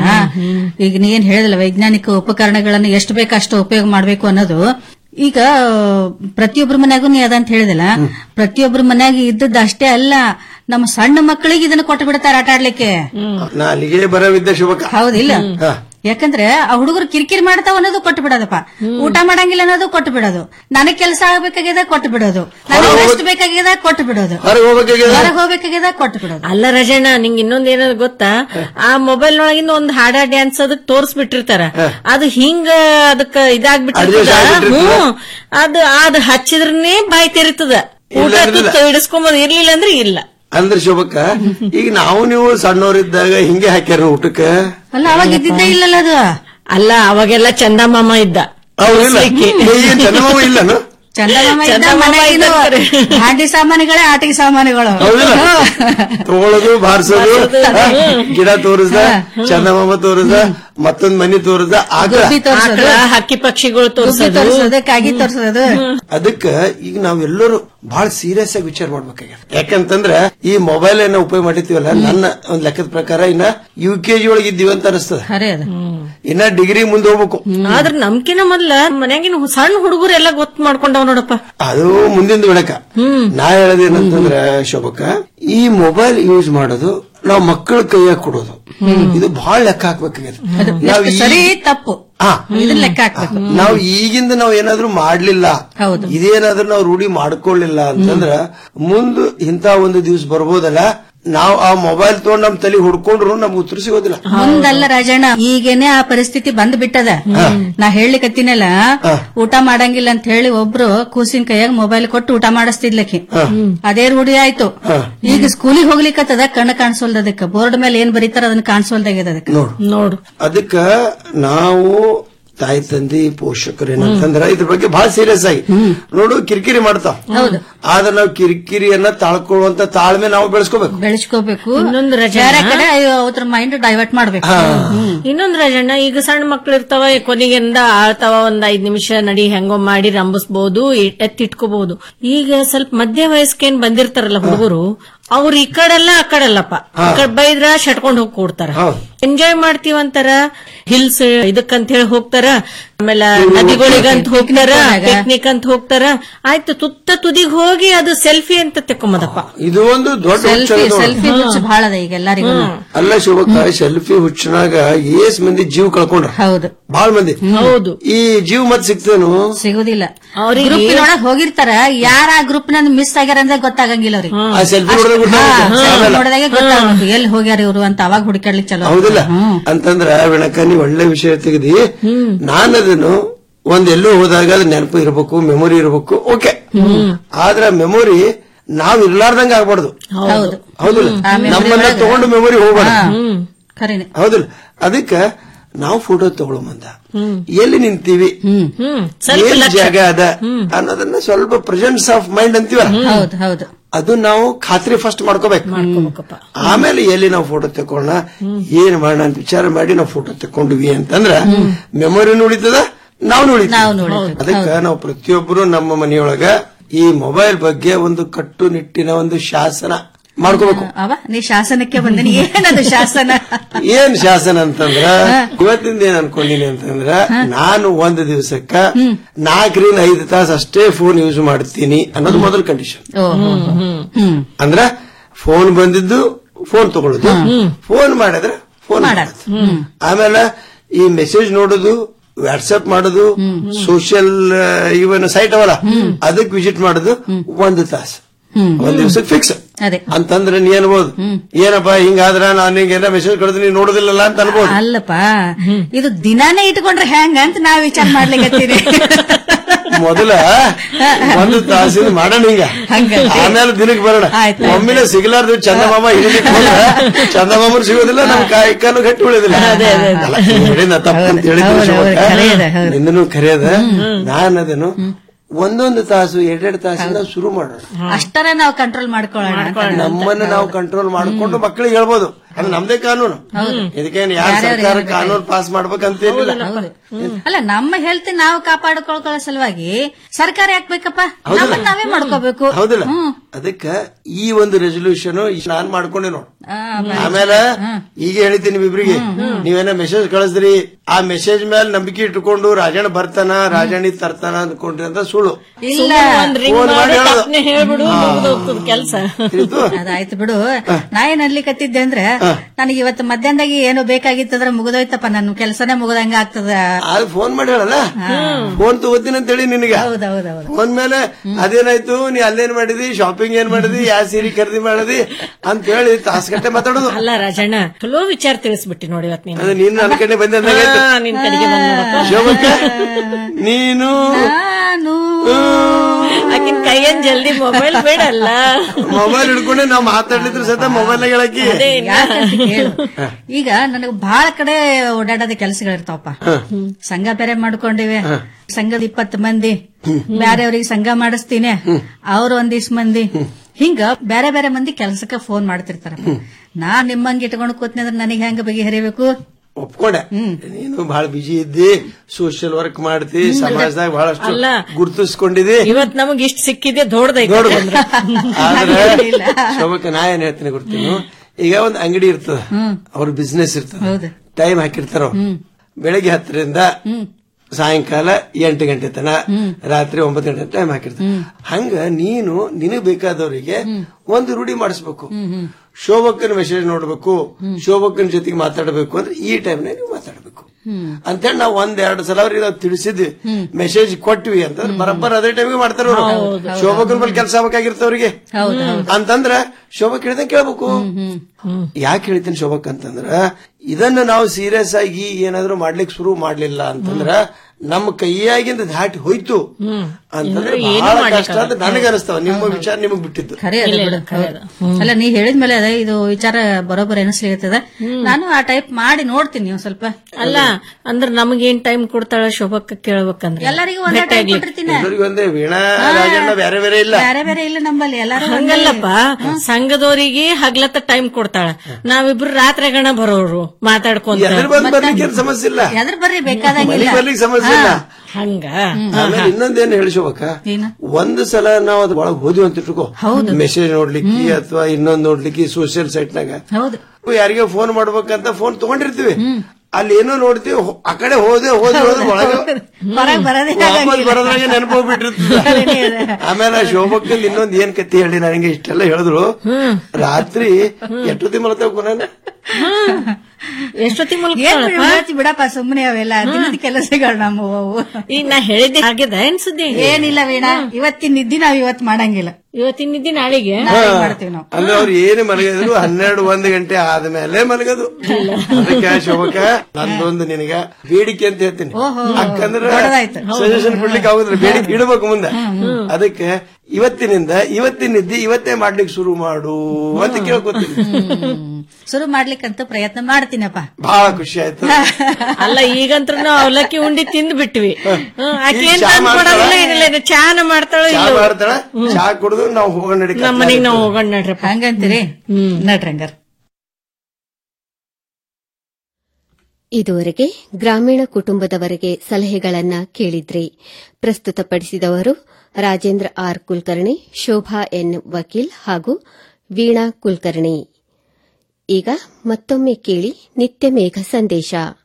ಈಗ ನೀ ಏನ್ ಹೇಳಿದಲ್ಲ ವೈಜ್ಞಾನಿಕ ಉಪಕರಣಗಳನ್ನು ಎಷ್ಟು ಬೇಕು ಅಷ್ಟು ಉಪಯೋಗ ಮಾಡ್ಬೇಕು ಅನ್ನೋದು ಈಗ ಪ್ರತಿಯೊಬ್ಬರ ಮನ್ಯಾಗೂ ನೀ ಅದಂತ ಹೇಳಿದಲ್ಲ ಪ್ರತಿಯೊಬ್ಬರ ಮನ್ಯಾಗ ಇದ್ದದ್ದು ಅಷ್ಟೇ ಅಲ್ಲ ನಮ್ಮ ಸಣ್ಣ ಮಕ್ಕಳಿಗೆ ಇದನ್ನ ಕೊಟ್ಟು ಬಿಡ್ತಾರ ಆಟ ಆಡ್ಲಿಕ್ಕೆ ನಾ ಅಲ್ಲಿಗೆ ಬರವಿದ್ದ ಶುಭಕ ಹೌದಿಲ್ಲ ಹಾ. ಯಾಕಂದ್ರೆ ಆ ಹುಡುಗರು ಕಿರಿಕಿರಿ ಮಾಡ್ತಾವ ಅನ್ನೋದು ಕೊಟ್ಟು ಬಿಡೋದಪ್ಪ ಊಟ ಮಾಡಂಗಿಲ್ಲ ಅನ್ನೋದು ಕೊಟ್ಟು ಬಿಡೋದು ನನಗ್ ಕೆಲಸ ಆಗ್ಬೇಕಾಗ್ಯದ ಕೊಟ್ಟು ಬಿಡೋದು ನನಗ್ ರೆಸ್ಟ್ ಬೇಕಾಗ್ಯದ ಕೊಟ್ಟು ಬಿಡೋದು ಹೊರಗೆ ಹೋಗ್ಬೇಕಾಗ್ಯದ ಹೊರಗೆ ಹೋಗ್ಬೇಕಾಗ್ಯದ ಕೊಟ್ಟು ಬಿಡೋದು ಅಲ್ಲ ರಜಣ್ಣ ನಿಂಗ್ ಇನ್ನೊಂದ್ ಏನದ ಗೊತ್ತಾ ಆ ಮೊಬೈಲ್ ನೊಳಗಿಂದ ಒಂದ್ ಹಾಡ ಡ್ಯಾನ್ಸ್ ಅದಕ್ ತೋರ್ಸ್ಬಿಟ್ಟಿರ್ತಾರ ಅದು ಹಿಂಗ ಅದಕ್ಕ ಇದಾಗ್ಬಿಟ್ಟಿರ್ತದ Adjust ಆಗ್ಬಿಟ್ಟಿರ್ತದ? ಹ್ಮ್ ಅದು ಅದ್ ಹಚ್ಚಿದ್ರನೇ ಬಾಯಿ ತೆರಿತದ ಊಟ ಇಲ್ಲ, ಇರ್ಲಿಲ್ಲ. ತುತ್ತ ಇಡಿಸ್ಕೊಂಬದ್ ಇರ್ಲಿಲ್ಲ ಅಂದ್ರೆ ಇಲ್ಲ ಅಂದ್ರೆ ಶೋಭಕ್ಕ ಈಗ ನಾವು ನೀವು ಸಣ್ಣವರಿದ್ದಾಗ ಹಿಂಗೆ ಹಾಕ್ಯಾರ ಊಟಕ್ಕೆ ಅಲ್ಲ ಅವಾಗ ಇದ್ದಿದ್ದೇ ಇಲ್ಲಲ್ಲ ಅದು ಅಲ್ಲ ಅವಾಗೆಲ್ಲ ಚಂದಮಾಮ ಇದ್ದ ಹೌದಿಲ್ಲ ತೋರ್ಸ್ಲಿಕ್ಕೆ. ಏನ್ ಚಂದಮಾಮ ಇಲ್ಲನು ಚಂದಮಾಮ ಇದ್ದ ಚಂದಮಾಮ ಮನೆಗಿನ ಇದ್ದಂತಾರೆ. ಹಾಂಡಿ ಸಾಮಾನುಗಳೇ ಆಟಿಕೆ ಸಾಮಾನುಗಳು ಹೌದಿಲ್ಲ ತಗೊಳ್ಳೋದು ಬಾರಿಸೋದು ಬಾರ್ಸೋದು. ಗಿಡ ತೋರಿಸ್ದ ಚಂದಮಾಮ ತೋರಿಸ್ದ ಮತ್ತೊಂದ್ ಮನಿ ತೋರಿಸ್ದ ಆಕಳ ಗುಬ್ಬಿ ತೋರ್ಸೋದು ಆಕಳ, ಹಕ್ಕಿ ಪಕ್ಷಿಗಳು ಗುಬ್ಬಿ ತೋರ್ಸೋದು ತೋರ್ಸೋದು ಕಾಗಿ ತೋರ್ಸೋದು ಅದಕ್ಕ ಈಗ ನಾವೆಲ್ಲರೂ ಬಹಳ ಸೀರಿಯಸ್ ಆಗಿ ವಿಚಾರ ಮಾಡ್ಬೇಕಾಗ್ಯದ ಯಾಕಂತಂದ್ರ ಈ ಮೊಬೈಲ್ ಏನ ಉಪಯೋಗ ಮಾಡಿರ್ತೀವಲ್ಲ ನನ್ನ ಒಂದ್ ಲೆಕ್ಕದ ಪ್ರಕಾರ ಇನ್ನ ಯು ಕೆ ಜಿ ಒಳಗೆ ಇದ್ದೀವಿ ಅಂತ ಅನಿಸ್ತದ ಖರೆ ಅದು ಇನ್ನ ಡಿಗ್ರಿ ಮುಂದೆ ಹೋಗ್ಬೇಕು ಆದ್ರ ನಮ್ಕಿನ ಮೊದ್ಲ ಮನ್ಯಾಗಿನ ಸಣ್ಣ ಹುಡುಗರು ಎಲ್ಲ ಗೊತ್ತು ಮಾಡ್ಕೊಂಡವ್ ನೋಡಪ್ಪ ಅದು ಮುಂದಿನ ಬಿಡಕ ನಾ ಹೇಳೋದೇನಂತಂದ್ರ ಶೋಭಕ್ಕ ಈ ಮೊಬೈಲ್ ಯೂಸ್ ಮಾಡೋದು ನಾವು ಮಕ್ಕಳ ಕೈಯಾಗ ಕೊಡೋದು ಇದು ಬಹಳ ಲೆಕ್ಕ ಹಾಕ್ಬೇಕಾಗ್ಯದ ನಾವ್ ಎಷ್ಟು ಸರಿ ಈ- ತಪ್ಪು ಹಾ. ಇದನ್ನ ಲೆಕ್ಕ ಹಾಕ್ಬೇಕು ನಾವು ಈಗಿಂದ ನಾವು ಏನಾದ್ರೂ ಮಾಡ್ಲಿಲ್ಲ ಹೌದು. ಇದೇನಾದ್ರೂ ನಾವು ರೂಢಿ ಮಾಡ್ಕೊಳ್ಳಿಲ್ಲ ಅಂತಂದ್ರ ಮುಂದ್ ಇಂತ ಒಂದು ದಿವ್ಸ ಬರ್ಬೋದಲ್ಲ ನಾವು ಆ ಮೊಬೈಲ್ ತಗೊಂಡ್ ನಮ್ ತಲೆ ಹುಡ್ಕೊಂಡ್ರು ನಮ್ಗೆ ಉತ್ತರ ಸಿಗೋದಿಲ್ಲ ಮುಂದಲ್ಲ ರಾಜಣ್ಣ ಈಗೇನೆ ಆ ಪರಿಸ್ಥಿತಿ ಬಂದ್ ಬಿಟ್ಟದ ನಾ ಹೇಳಿಕತ್ತೀನಲ್ಲ ಊಟ ಮಾಡಂಗಿಲ್ಲ ಅಂತ ಹೇಳಿ ಒಬ್ರು ಕೂಸಿನ ಕೈಯಾಗ ಮೊಬೈಲ್ ಕೊಟ್ಟು ಊಟ ಮಾಡಿಸ್ತಿದ್ಲಕ್ಕೆ ಅದೇ ರೂಢಿ ಆಯ್ತು ಈಗ ಸ್ಕೂಲಿಗೆ ಹೋಗ್ಲಿಕ್ಕತ್ತದ ಕಣ್ಣು ಕಾಣಿಸೋಲ್ದ ಅದಕ್ಕ ಬೋರ್ಡ್ ಮೇಲೆ ಏನ್ ಬರೀತಾರ ಅದನ್ನ ಕಾಣಿಸೋಲ್ದಾಗ್ಯದ ಅದಕ್ಕೆ ನೋಡು ನೋಡು ಅದಕ್ಕ ನಾವು ತಾಯಿ ತಂದೆ ಪೋಷಕರು ಏನಂತಂದ್ರ ಇದ್ರ ಬಗ್ಗೆ ಬಹಳ ಸೀರಿಯಸ್ ಆಗಿ ನೋಡು ಕಿರಿಕಿರಿ ಮಾಡ್ತಾವ ಆದ್ರೆ ನಾವು ಕಿರಿಕಿರಿಯನ್ನ ತಾಳ್ಕೊಳ್ಳುವಂತ ತಾಳ್ಮೆ ನಾವು ಬೆಳೆಸ್ಕೋಬೇಕು ಬೆಳೆಸ್ಕೋಬೇಕು ಇನ್ನೊಂದು ರಜೆ ಬೇರೆ ಕಡೆ ಅವ್ರ ಮೈಂಡ್ ಡೈವರ್ಟ್ ಮಾಡ್ಬೇಕು ಇನ್ನೊಂದ್ ರಾಜಣ್ಣ ಈಗ ಸಣ್ಣ ಮಕ್ಳು ಇರ್ತಾವ ಕೊನೆಗಿಂದ ಆಳ್ತಾವ ಒಂದ್ ಐದ್ ನಿಮಿಷ ನಡಿ ಹೆಂಗೋ ಮಾಡಿ ರಂಬಿಸ್ಬಹುದು ಎತ್ತಿಟ್ಕೋಬಹುದು ಈಗ ಸ್ವಲ್ಪ ಮಧ್ಯ ವಯಸ್ಕೇನ್ ಬಂದಿರ್ತಾರಲ್ಲ ಹುಡುಗರು ಅವ್ರು ಈ ಕಡೆಲ್ಲ ಆ ಕಡೆಲ್ಲಪ್ಪ ಈ ಕಡೆ ಬೈದ್ರ ಶಟ್ಕೊಂಡ್ ಹೋಗಿ ಕೂಡ್ತಾರ ಎಂಜಾಯ್ ಮಾಡ್ತೀವಂತಾರ ಹಿಲ್ಸ್ ಇದಕ್ಕಂತ ಹೇಳಿ ಹೋಗ್ತಾರ ಆಮೇಲೆ ನದಿಗಳಿಗಂತ ಹೋಗ್ತಾರ ಪಿಕ್ನಿಕ್ ಅಂತ ಹೋಗ್ತಾರ ಆಯ್ತು ತುತ್ತ ತುದಿಗ್ ಹೋಗಿ ಅದು ಸೆಲ್ಫಿ ಅಂತ ತೆಕ್ಕೊಂಬದಪ್ಪ ಇದು ಒಂದು ದೊಡ್ಡ ಹುಚ್ಚ ಸೆಲ್ಫಿ ನೋಡು. ಸೆಲ್ಫಿ ಹುಚ್ಚು ಬಹಳ ಅದ ಈಗ ಎಲ್ಲರಿಗೂ ಅಲ್ಲ ಶಿವಕ್ಕ ಸೆಲ್ಫಿ ಹುಚ್ಚನಾಗ ಏಸ್ ಮಂದಿ ಜೀವ ಕಳ್ಕೊಂಡ್ರ ಹೌದು ಬಹಳ ಮಂದಿ ಹೌದು ಈ ಜೀವ ಮತ್ ಸಿಗ್ತೇನು ಸಿಗುದಿಲ್ಲ ಅವ್ರಿಗೆ- ಗ್ರೂಪಿನೊಳಗ್ ಹೋಗಿರ್ತಾರ ಯಾರ ಆ ಗ್ರೂಪ್ ನಂದು ಮಿಸ್ ಆಗ್ಯಾರ ಅಂದ್ರೆ ಗೊತ್ತಾಗಂಗಿಲ್ಲ ಅವ್ರಿಗೆ ಆ ಸೆಲ್ಫಿ ನೋಡಿದ್ರೆ ಗೊತ್ತಾಗುತ್ತೆ. ಆಮೇಲೆ. ನೋಡಿದಾಗ ಗೊತ್ತಾಗಬೇಕು ಎಲ್ಲಿ ಹೋಗ್ಯಾರ ಇವರು ಅಂತ ಅವಾಗ ಹುಡುಕಾಡ್ಲಿಕ್ಕೆ ಚಲೋ ಹೌದಿಲ್ಲ ಅಂತಂದ್ರ ವಿಣಕ ನೀ ಒಳ್ಳೆ ವಿಷಯ ತೆಗೆದಿ ನಾನು ಅದನ್ನು ಒಂದ್ ಎಲ್ಲೋ ಹೋದಾಗ ಅದು ನೆನಪು ಇರಬೇಕು ಮೆಮೊರಿ ಇರಬೇಕು ಓಕೆ ಆದ್ರ ಮೆಮೊರಿ ನಾವ್ ಇರ್ಲಾರ್ದಂಗ ಆಗ್ಬಾರ್ದು ಹೌದು ಹೌದಿಲ್ಲ ಆ memory ನಮ್ಮನ್ನ ಒಳಗ- ತಗೊಂಡು ಮೆಮೊರಿ ಹೋಗ್ಬಾರ್ದು ಹಾ. ಖರೇನೆ ಹೌದಿಲ್ಲ ಅದಕ್ಕ ನಾವು ಫೋಟೋ ತಗೊಳ್ಳೋ ಮುಂದ ಎಲ್ಲಿ ನಿಂತೀವಿ ಹ್ಮ್ ಸ್ವಲ್ಪ ಏನ್ ಲಕ್ಷ ಜಾಗ ಅದ ಅನ್ನೋದನ್ನ ಸ್ವಲ್ಪ ಪ್ರೆಸೆನ್ಸ್ ಆಫ್ ಮೈಂಡ್ ಅಂತೀವಲ್ಲ ಹೌದು ಹೌದು ಅದು ನಾವು ಖಾತ್ರಿ ಫಸ್ಟ್ ಮಾಡ್ಕೋಬೇಕು ಆಮೇಲೆ ಎಲ್ಲಿ ನಾವು ಫೋಟೋ ತಕೊಳ್ಳೋಣ ಏನ್ ಮಾಡೋಣ ಅಂತ ವಿಚಾರ ಮಾಡಿ ನಾವು ಫೋಟೋ ತಕೊಂಡ್ವಿ ಅಂತಂದ್ರ ಮೆಮೊರಿನೂ ಉಳಿತದ ನಾವು ಉಳಿತೀವಿ ಅದಕ್ಕೆ ನಾವು ಪ್ರತಿಯೊಬ್ಬರು ನಮ್ಮ ಮನೆಯೊಳಗ ಈ ಮೊಬೈಲ್ ಬಗ್ಗೆ ಒಂದು ಕಟ್ಟುನಿಟ್ಟಿನ ಒಂದು ಶಾಸನ ಮಾಡ್ಕೋಬೇಕು ಅವ ನೀ ಶಾಸನಕ್ಕೆ ಬಂದಿನಿ ಏನದು ಶಾಸನ ಏನ್ ಶಾಸನ ಅಂತಂದ್ರ ಇವತ್ತಿಂದ ಏನ್ ಅನ್ಕೊಂಡಿನಿ ಅಂತಂದ್ರ ನಾನು ಒಂದ್ ದಿವಸಕ್ಕ ನಾಲ್ಕರಿಂದ ಐದು ತಾಸು ಅಷ್ಟೇ ಫೋನ್ ಯೂಸ್ ಮಾಡ್ತೀನಿ ಅನ್ನೋದು ಮೊದಲ ಕಂಡೀಷನ್ ಅಂದ್ರ ಫೋನ್ ಬಂದಿದ್ದು ಫೋನ್ ತಗೊಳ್ಳೋದು ಫೋನ್ ಮಾಡಿದ್ರೆ ಫೋನ್ ಆಮೇಲೆ ಈ ಮೆಸೇಜ್ ನೋಡೋದು ವಾಟ್ಸ್ಆಪ್ ಮಾಡೋದು ಸೋಷಿಯಲ್ ಇವನ್ ಸೈಟ್ ಅವಲ್ಲ ಅದಕ್ಕೆ ವಿಸಿಟ್ ಮಾಡೋದು ಒಂದು ತಾಸು ಒಂದ್ ದಿವ್ಸಕ್ಕೆ ಫಿಕ್ಸ್ ಅದೇ ಅಂತಂದ್ರೆ ನೀ ಅನ್ಬೋದು ಏನಪ್ಪ ಹಿಂಗಾದ್ರ ನಾನು ಹಿಂಗೇನ ಮೆಸೇಜ್ ಕಳೆದು ನೀನ್ ನೋಡುದಿಲ್ಲಲ್ಲ ಅಂತ ಅನ್ಬೋದು ಅಲ್ಲಪ್ಪ ಇದು ದಿನಾನೇ ಇಟ್ಕೊಂಡ್ರೆ ಹೆಂಗ ಅಂತ ನಾವ್ ವಿಚಾರ ಮಾಡ್ಲಿಕ್ಕೆ ಮೊದಲ ಒಂದು ತಾಸಿನ ಮಾಡೋಣ ಹಿಂಗ ಆಮೇಲೆ ದಿನಕ್ಕೆ ಬರೋಣ ಒಮ್ಮಿಲೆ ಸಿಗಲಾರ್ದು ಚಂದಮಾಮ ಹಿಡಿಲಿಕ್ಕೆ ಹೋದ್ರೆ ಚಂದಮಾಮರು ಸಿಗೋದಿಲ್ಲ ನಮ್ ಕಾಯಿ ಕಾಲು ಗಟ್ಟಿ ಉಳಿಯೋದಿಲ್ಲ ಅಲ್ಲ, ನೀನ್ ಹೇಳಿದ್ನ ತಪ್ಪು ಅಂತ ಹೇಳಿದ್ರು ಶಿವಕ್ಕ. ನಿಂದನೂ ಕರೆಯದ ನಾನ್ ಅದೇನು ಒಂದೊಂದು ತಾಸು ಎರಡೆರಡು ತಾಸಿಂದ ಶುರು ಮಾಡೋಣ ಅಷ್ಟರ ನಾವು ಕಂಟ್ರೋಲ್ ಮಾಡ್ಕೊಳ್ಳೋಣ ಅಂತ. ನಮ್ಮನ್ನು ನಾವು ಕಂಟ್ರೋಲ್ ಮಾಡ್ಕೊಂಡು ಮಕ್ಕಳಿಗೆ ಹೇಳ್ಬೋದು ಅದು ನಮ್ದೇ ಕಾನೂನು ಇದಕ್ಕೇನು ಯಾರು ಸರ್ಕಾರ ಕಾನೂನು ಪಾಸ್ ಮಾಡ್ಬೇಕಂತೇನಿಲ್ಲ ಹೌದು. ಅಲ್ಲ ನಮ್ಮ ಹೆಲ್ತ್ ನಾವು ಕಾಪಾಡಿಕೊಳ್ಳೋ ಸಲುವಾಗಿ ಸರ್ಕಾರ ಯಾಕೆ ಬೇಕಪ್ಪ ನಮ್ಮನ್ನ ನಾವೇ ಮಾಡ್ಕೋಬೇಕು ಹೌದಿಲ್ಲ ಅದಕ್ಕ ಈ ಒಂದು ರೆಸೊಲ್ಯೂಷನ್ ನಾನ್ ಮಾಡ್ಕೊಂಡೆ ನೋಡು ಆಮೇಲೆ ಈಗ ಹೇಳಿದ್ದೀನಿ ಇಬ್ರಿಗೆ ನೀವೇನ ಮೆಸೇಜ್ ಕಳಿಸ್ರಿ ಆ ಮೆಸೇಜ್ ಮೇಲೆ ನಂಬಿಕೆ ಇಟ್ಕೊಂಡು ರಾಜಣ್ಣ ಬರ್ತಾನ ರಾಜಣ್ಣಿ ತರ್ತಾನ ಅನ್ಕೊಂಡ್ರಿ ಅಂತ ಸುಳ್ಳು ಇಲ್ಲ ಫೋನ್ ಮಾಡಿ ಹೇಳೋದು. ಹೇಳ್ಬಿಡು ಹಾ. ಮುಗ್ದೋಗ್ತದ ಕೆಲ್ಸ ಅದಾಯ್ತು ಬಿಡು ನಾ ಏನ್ ಅನ್ಲಿಕತ್ತಿದ್ದೆ ಅಂದ್ರೆ ನನಗೆ ಇವತ್ತು ಮಧ್ಯಾಹ್ನದಾಗ ಏನೋ ಬೇಕಾಗಿತ್ತಂದ್ರೆ ಮುಗಿದೋಯ್ತಪ್ಪ ನನ್ನ ಕೆಲಸನೇ ಮುಗ್ದಂಗ ಆಗ್ತದ ಅದು ಫೋನ್ ಮಾಡಿ ಹೇಳಲ್ಲ ಫೋನ್ ತಗೋತೀನಿ ಅಂತ ಹೇಳಿ ನಿನಗೆ ಫೋನ್ ಮೇಲೆ ಅದೇನಾಯ್ತು ನೀ ಅಲ್ಲೇನ್ ಮಾಡಿದಿ ಶಾಪಿಂಗ್ ಏನ್ ಮಾಡಿದಿ ಯಾವ ಸೀರೆ ಖರೀದಿ ಮಾಡಿದಿ ಅಂತ ಹೇಳಿ ತಾಸ್ಗಟ್ಟೆ ಮಾತಾಡೋದು ಅಲ್ಲ ರಾಜಣ್ಣ ಚಲೋ ವಿಚಾರ ತಿಳಿಸ್ಬಿಟ್ಟಿ ನೋಡಿ ಇವತ್ ನೀನು ಅದು ನೀನ್ ನನ್ನ ಕಡೆ ಬಂದ ಹಾ, ನಿನ್ ಕಡೆಗೆ ಬಂದ್ ನೋಡಪ್ಪ. ಶೋಭಕ್ಕ ನೀನು ನಾನು ಆಕಿನ್ ಕೈಯನ್ ಜಲ್ದಿ ಮೊಬೈಲ್ ಬೇಡಲ್ಲ ಮೊಬೈಲ್ ಹಿಡ್ಕೊಂಡೆ ನಾವ್ ಮಾತಾಡ್ಲಿದ್ರು ಸತ ಮೊಬೈಲ್ ಹೇಳಕ್ಕಿ ಯಾಕಂತ ಕೇಳು. ಈಗ ನನಗೆ ಬಹಳ ಕಡೆ ಓಡಾಡೋದ ಕೆಲಸಗಳಿರ್ತಾವಪ್ಪ ಸಂಘ ಬೇರೆ ಮಾಡ್ಕೊಂಡಿವೆ ಸಂಘದ ಇಪ್ಪತ್ತು ಮಂದಿ ಬ್ಯಾರೆಯವ್ರಿಗೆ ಸಂಘ ಮಾಡಿಸ್ತೀನಿ ಅವ್ರು ಒಂದಿಷ್ಟು ಮಂದಿ ಹಿಂಗ ಬೇರೆ ಬೇರೆ ಮಂದಿ ಕೆಲಸಕ್ಕೆ ಫೋನ್ ಮಾಡ್ತಿರ್ತಾರ ನಾ ನಿಮ್ಮಂಗೆ ಇಟ್ಕೊಂಡು ಕೂತ್ನಿ ಅಂದ್ರೆ ನನಗೆ ಹೆಂಗ ಬಗೆಹರಿಬೇಕು ಒಪ್ಕೊಂಡೆ ನೀನು ಬಹಳ ಬಿಜಿ ಇದ್ದಿ ಸೋಷಿಯಲ್ ವರ್ಕ್ ಮಾಡ್ತಿ ಸಮಾಜದಾಗ ಬಹಳಷ್ಟು ಅಲ್ಲ. ಗುರುತಿಸ್ಕೊಂಡಿದಿ ಇವತ್ ನಮಗ್ ಇಷ್ಟ ಸಿಕ್ಕಿದೆ ದೊಡ್ಡದೈತೆ ದೊಡ್ಡದು. ಅಂದ್ರೆ. ಆದ್ರೆ ಶೋಭಕ್ಕ ನಾ ಏನ್ ಹೇಳ್ತೀನಿ ಗೊತ್ತೇನು ಈಗ ಒಂದ್ ಅಂಗಡಿ ಇರ್ತದ ಅವ್ರ ಬಿಸ್ನೆಸ್ ಇರ್ತದ ಟೈಮ್ ಹಾಕಿರ್ತಾರ ಅವ್ರು. ಬೆಳಗ್ಗೆ ಹತ್ತರಿಂದ ಸಾಯಂಕಾಲ ಎಂಟು ಗಂಟೆ ತನ ರಾತ್ರಿ ಒಂಬತ್ತು ಗಂಟೆ ಟೈಮ್ ಹಾಕಿರ್ತಾರೆ ಹಂಗ ನೀನು ನಿನಗ್ ಬೇಕಾದವರಿಗೆ ಒಂದು ರೂಢಿ ಮಾಡಿಸ್ಬೇಕು ಶೋಭಕ್ಕನ ಮೆಸೇಜ್ ನೋಡ್ಬೇಕು ಶೋಭಕ್ಕನ ಜೊತೆಗೆ ಮಾತಾಡಬೇಕು ಅಂದ್ರೆ ಈ ಟೈಮ್ನಾಗ ನೀವು ಮಾತಾಡಬೇಕು ಅಂತೇಳಿ ನಾವು ಒಂದ್ ಎರಡು ಸಲ ಅವ್ರಿಗೆ ನಾವು ತಿಳಿಸಿದ್ವಿ ಮೆಸೇಜ್ ಕೊಟ್ವಿ ಅಂತಂದ್ರೆ ಬರಬ್ಬರ್ ಅದೇ ಟೈಮಿಗೆ ಮಾಡ್ತಾರ ಅವ್ರು ಶೋಭಕ್ಕನ ಮೇಲೆ ಕೆಲಸ ಆಗ್ಬೇಕಾಗಿರ್ತ ಅವ್ರಿಗೆ ಅಂತಂದ್ರ ಶೋಭಕ್ ಹೇಳಿದಂಗೆ ಕೇಳ್ಬೇಕು ಯಾಕೆ ಹೇಳ್ತೀನಿ ಶೋಭಕ್ ಅಂತಂದ್ರ ಇದನ್ನ ನಾವು ಸೀರಿಯಸ್ ಆಗಿ ಏನಾದ್ರೂ ಮಾಡ್ಲಿಕ್ಕೆ ಶುರು ಮಾಡ್ಲಿಲ್ಲ ಅಂತಂದ್ರ ನಮ್ಮ ಕೈಯಾಗಿಂದ ದಾಟಿ ಹೋಯ್ತು ಅಂತಂದ್ರೆ ಏನು ಬಹಳ ಮಾಡ್ಲಿಕ್ಕೆ ಕಷ್ಟ ಅಂತ ನನಗೆ ಅನಿಸ್ತಾವ ನಿಮ್ಮ ವಿಚಾರ ನಿಮಗ್ ಬಿಟ್ಟಿದ್ದು ಖರೆ ಅದ ಬಿಡು. ಹೌದು. ಅಲ್ಲ ನೀ ಹೇಳಿದ್ಮೇಲೆ ಅದ ಇದು ವಿಚಾರ ಬರೋಬ್ಬರ ಅನಿಸ್ಲಿರ್ತದ ನಾನು ಆ ಟೈಪ್ ಮಾಡಿ ನೋಡ್ತೀನಿ ಒಂದ್ ಸ್ವಲ್ಪ ಅಲ್ಲ ಅಂದ್ರ ನಮಗೇನ್ ಟೈಮ್ ಕೊಡ್ತಾಳ ಶೋಭಕ್ಕ ಕೇಳ್ಬೇಕಂದ್ರೆ ಎಲ್ಲರಿಗೂ ಒಂದೇ ಭೇಟಿ ಟೈಮ್ ಆಗ್ಲಿಕ್ಕೆ. ಕೊಟ್ಟಿರ್ತೀನಿ ಎಲ್ಲರಿಗೂ ಒಂದೇ ವೀಣಾ ರಾಜಣ್ಣ ಬೇರೆ ಬೇರೆ ಇಲ್ಲ ಬೇರೆ ಬೇರೆ ಇಲ್ಲ ನಮ್ಮಲ್ಲಿ ಎಲ್ಲಾರು ಹಂಗಲ್ಲಪ್ಪ ಸಂಘದವರಿಗೆ ಹಗ್ಲತ್ತ ಟೈಮ್ ಕೊಡ್ತಾಳ ನಾವಿಬ್ರು ರಾತ್ರಿ ಗಣ ಬರೋರು ಮಾತಾಡ್ಕೊಂತ ಎದ್ರ ಬಂದ್ ಬರ್ಲಿಕ್ಕೆ ಏನ್ ಸಮಸ್ಯೆ ಇಲ್ಲ ಎದ್ರ ಬರ್ರಿ ಬೇಕಾದಂಗಿಲ್ಲ ಮನೆಗ್ ಬರ್ಲಿಕ್ಕೆ ಸಮಸ್ಯೆ ಇಲ್ಲ ಹಂಗ ಆಮೇಲೆ ಇನ್ನೊಂದೇನು ಹೇಳಿಸೋಬೇಕ ಒಂದು ಸಲ ನಾವು ಅದ್ ಒಳಗ್ ಹೋದ್ವಿ ಅಂತ ಇಟ್ಕೋ ಮೆಸೇಜ್ ನೋಡ್ಲಿಕ್ಕೆ ಅಥವಾ ಇನ್ನೊಂದ್ ನೋಡ್ಲಿಕ್ಕೆ ಸೋಷಿಯಲ್ ಸೈಟ್ ನಾಗ ಹೌದು ಯಾರಿಗೆ ಫೋನ್ ಮಾಡ್ಬೇಕಂತ ಫೋನ್ ತಗೊಂಡಿರ್ತೀವಿ ಅಲ್ಲಿ ಏನೋ ನೋಡ್ತೀವಿ ಹೊ- ಆ ಕಡೆ ಹೋದೆ ಹೋದೆ ಹೋದ್ರೆ ಒಳಗೆ ಹೊರಗ್ ಬರೋದೇ ವಾಪಸ್ ಬರೋದ್ರಾಗೆ ನೆನಪೋಗ್ಬಿಟ್ಟಿರ್ತದೆ ಆಮೇಲೆ ಶೋಭಕ್ಕಂದ್ ಇನ್ನೊಂದ್ ಏನ್ ಕತ್ತಿ ಹೇಳಿ ನನಗೆ ಇಷ್ಟೆಲ್ಲ ಹೇಳಿದ್ರು ರಾತ್ರಿ ಎಷ್ಟೊತ್ತಿ ಮಲತಾವ ನಾನು ಎಷ್ಟೊತ್ತಿ ಏನ್ ಹೇಳ್ತಿ ಬಿಡಪ್ಪ ಸುಮ್ಮನೆ ಅವೆಲ್ಲ ದಿನದ ಕೆಲಸಗಳು ನಮ್ಮ ಅವು ಈಗ ನಾ ಹೇಳಿದ್ದೆ ಆಗ್ಯದ ಏನ್ ಸುದ್ದಿ ಏನಿಲ್ಲ ವೀಣಾ ಇವತ್ತಿನ ನಿದ್ದಿ ನಾವ್ ಇವತ್ ಮಾಡಂಗಿಲ್ಲ ಇವತ್ತಿನ ನಿದ್ದೆ ನಾಳೆಗೆ ನಾಳೆ ಮಾಡ್ತೀವಿ ನಾವು ಅಂದ್ರೆ ಅವ್ರು ಏನು ಮಲಗಿದ್ರು ಹನ್ನೆರಡು ಒಂದು ಗಂಟೆ ಆದ್ಮೇಲೆ ಮಲಗದು ಅದಕ್ಕೆ ಶೋಭಕ ನಂದೊಂದು ನಿನಗ ಬೇಡಿಕೆ ಅಂತ ಹೇಳ್ತೀನಿ ಓಹೋ, ಯಾಕಂದ್ರೆ ದೊಡ್ಡದಾಯ್ತು. ಸಜೆಷನ್ ಕೊಡ್ಲಿಕ್ಕೆ ಆಗುದಿಲ್ಲ ಬೇಡಿಕೆ ಇಡಬೇಕು ಮುಂದೆ ಅದಕ್ಕೆ ಇವತ್ತಿನಿಂದ ಇವತ್ತಿನ ನಿದ್ದೆ ಇವತ್ತೇ ಮಾಡ್ಲಿಕ್ಕೆ ಶುರು ಮಾಡು ಅಂತ ಕೇಳ್ಕೊತೀನಿ ಶುರು ಮಾಡ್ಲಿಕ್ಕಂತ ಪ್ರಯತ್ನ ಮಾಡ್ತೀನಪ್ಪ ಬಹಳ ಖುಷಿ ಆಯ್ತು ಅಲ್ಲ ಈಗಂತ್ರ ನಾವು ಅವಲಕ್ಕಿ ಉಂಡಿ ತಿಂದು ಬಿಟ್ವಿ ಹ್ಮ್, ಆಕೆ ಈಗ ಏನ್ ಚಾ ತಂದ್ ಮಾಡ್ತಾಳ? ಕೊಡಲ್ಲ ಏನಿಲ್ಲ ಇದು ಚಾನ ಮಾಡ್ತಾಳೋ ಚಾ ಇಲ್ಲ ಮಾಡ್ತಾಳ ಚಾ ಕುಡಿದು ನಾವು ಹೋಗೋಣ ನಡಿ ನಮ್ಮ ಮನೆಗ್ ನಾವು ಹೋಗೋಣ ನಡ್ರಪ್ಪ ಹಂಗಂತೀರಿ ನಡ್ರಂಗಾರ ಇದುವರೆಗೆ ಗ್ರಾಮೀಣ ಕುಟುಂಬದವರೆಗೆ ಸಲಹೆಗಳನ್ನ ಕೇಳಿದ್ರಿ ಪ್ರಸ್ತುತಪಡಿಸಿದವರು ರಾಜೇಂದ್ರ ಆರ್ ಕುಲಕರ್ಣಿ ಶೋಭಾ ಎನ್ ವಕೀಲ್ ಹಾಗೂ ವೀಣಾ ಕುಲಕರ್ಣಿ ಈಗ ಮತ್ತೊಮ್ಮೆ ಕೇಳಿ ನಿತ್ಯ ಮೇಘ ಸಂದೇಶ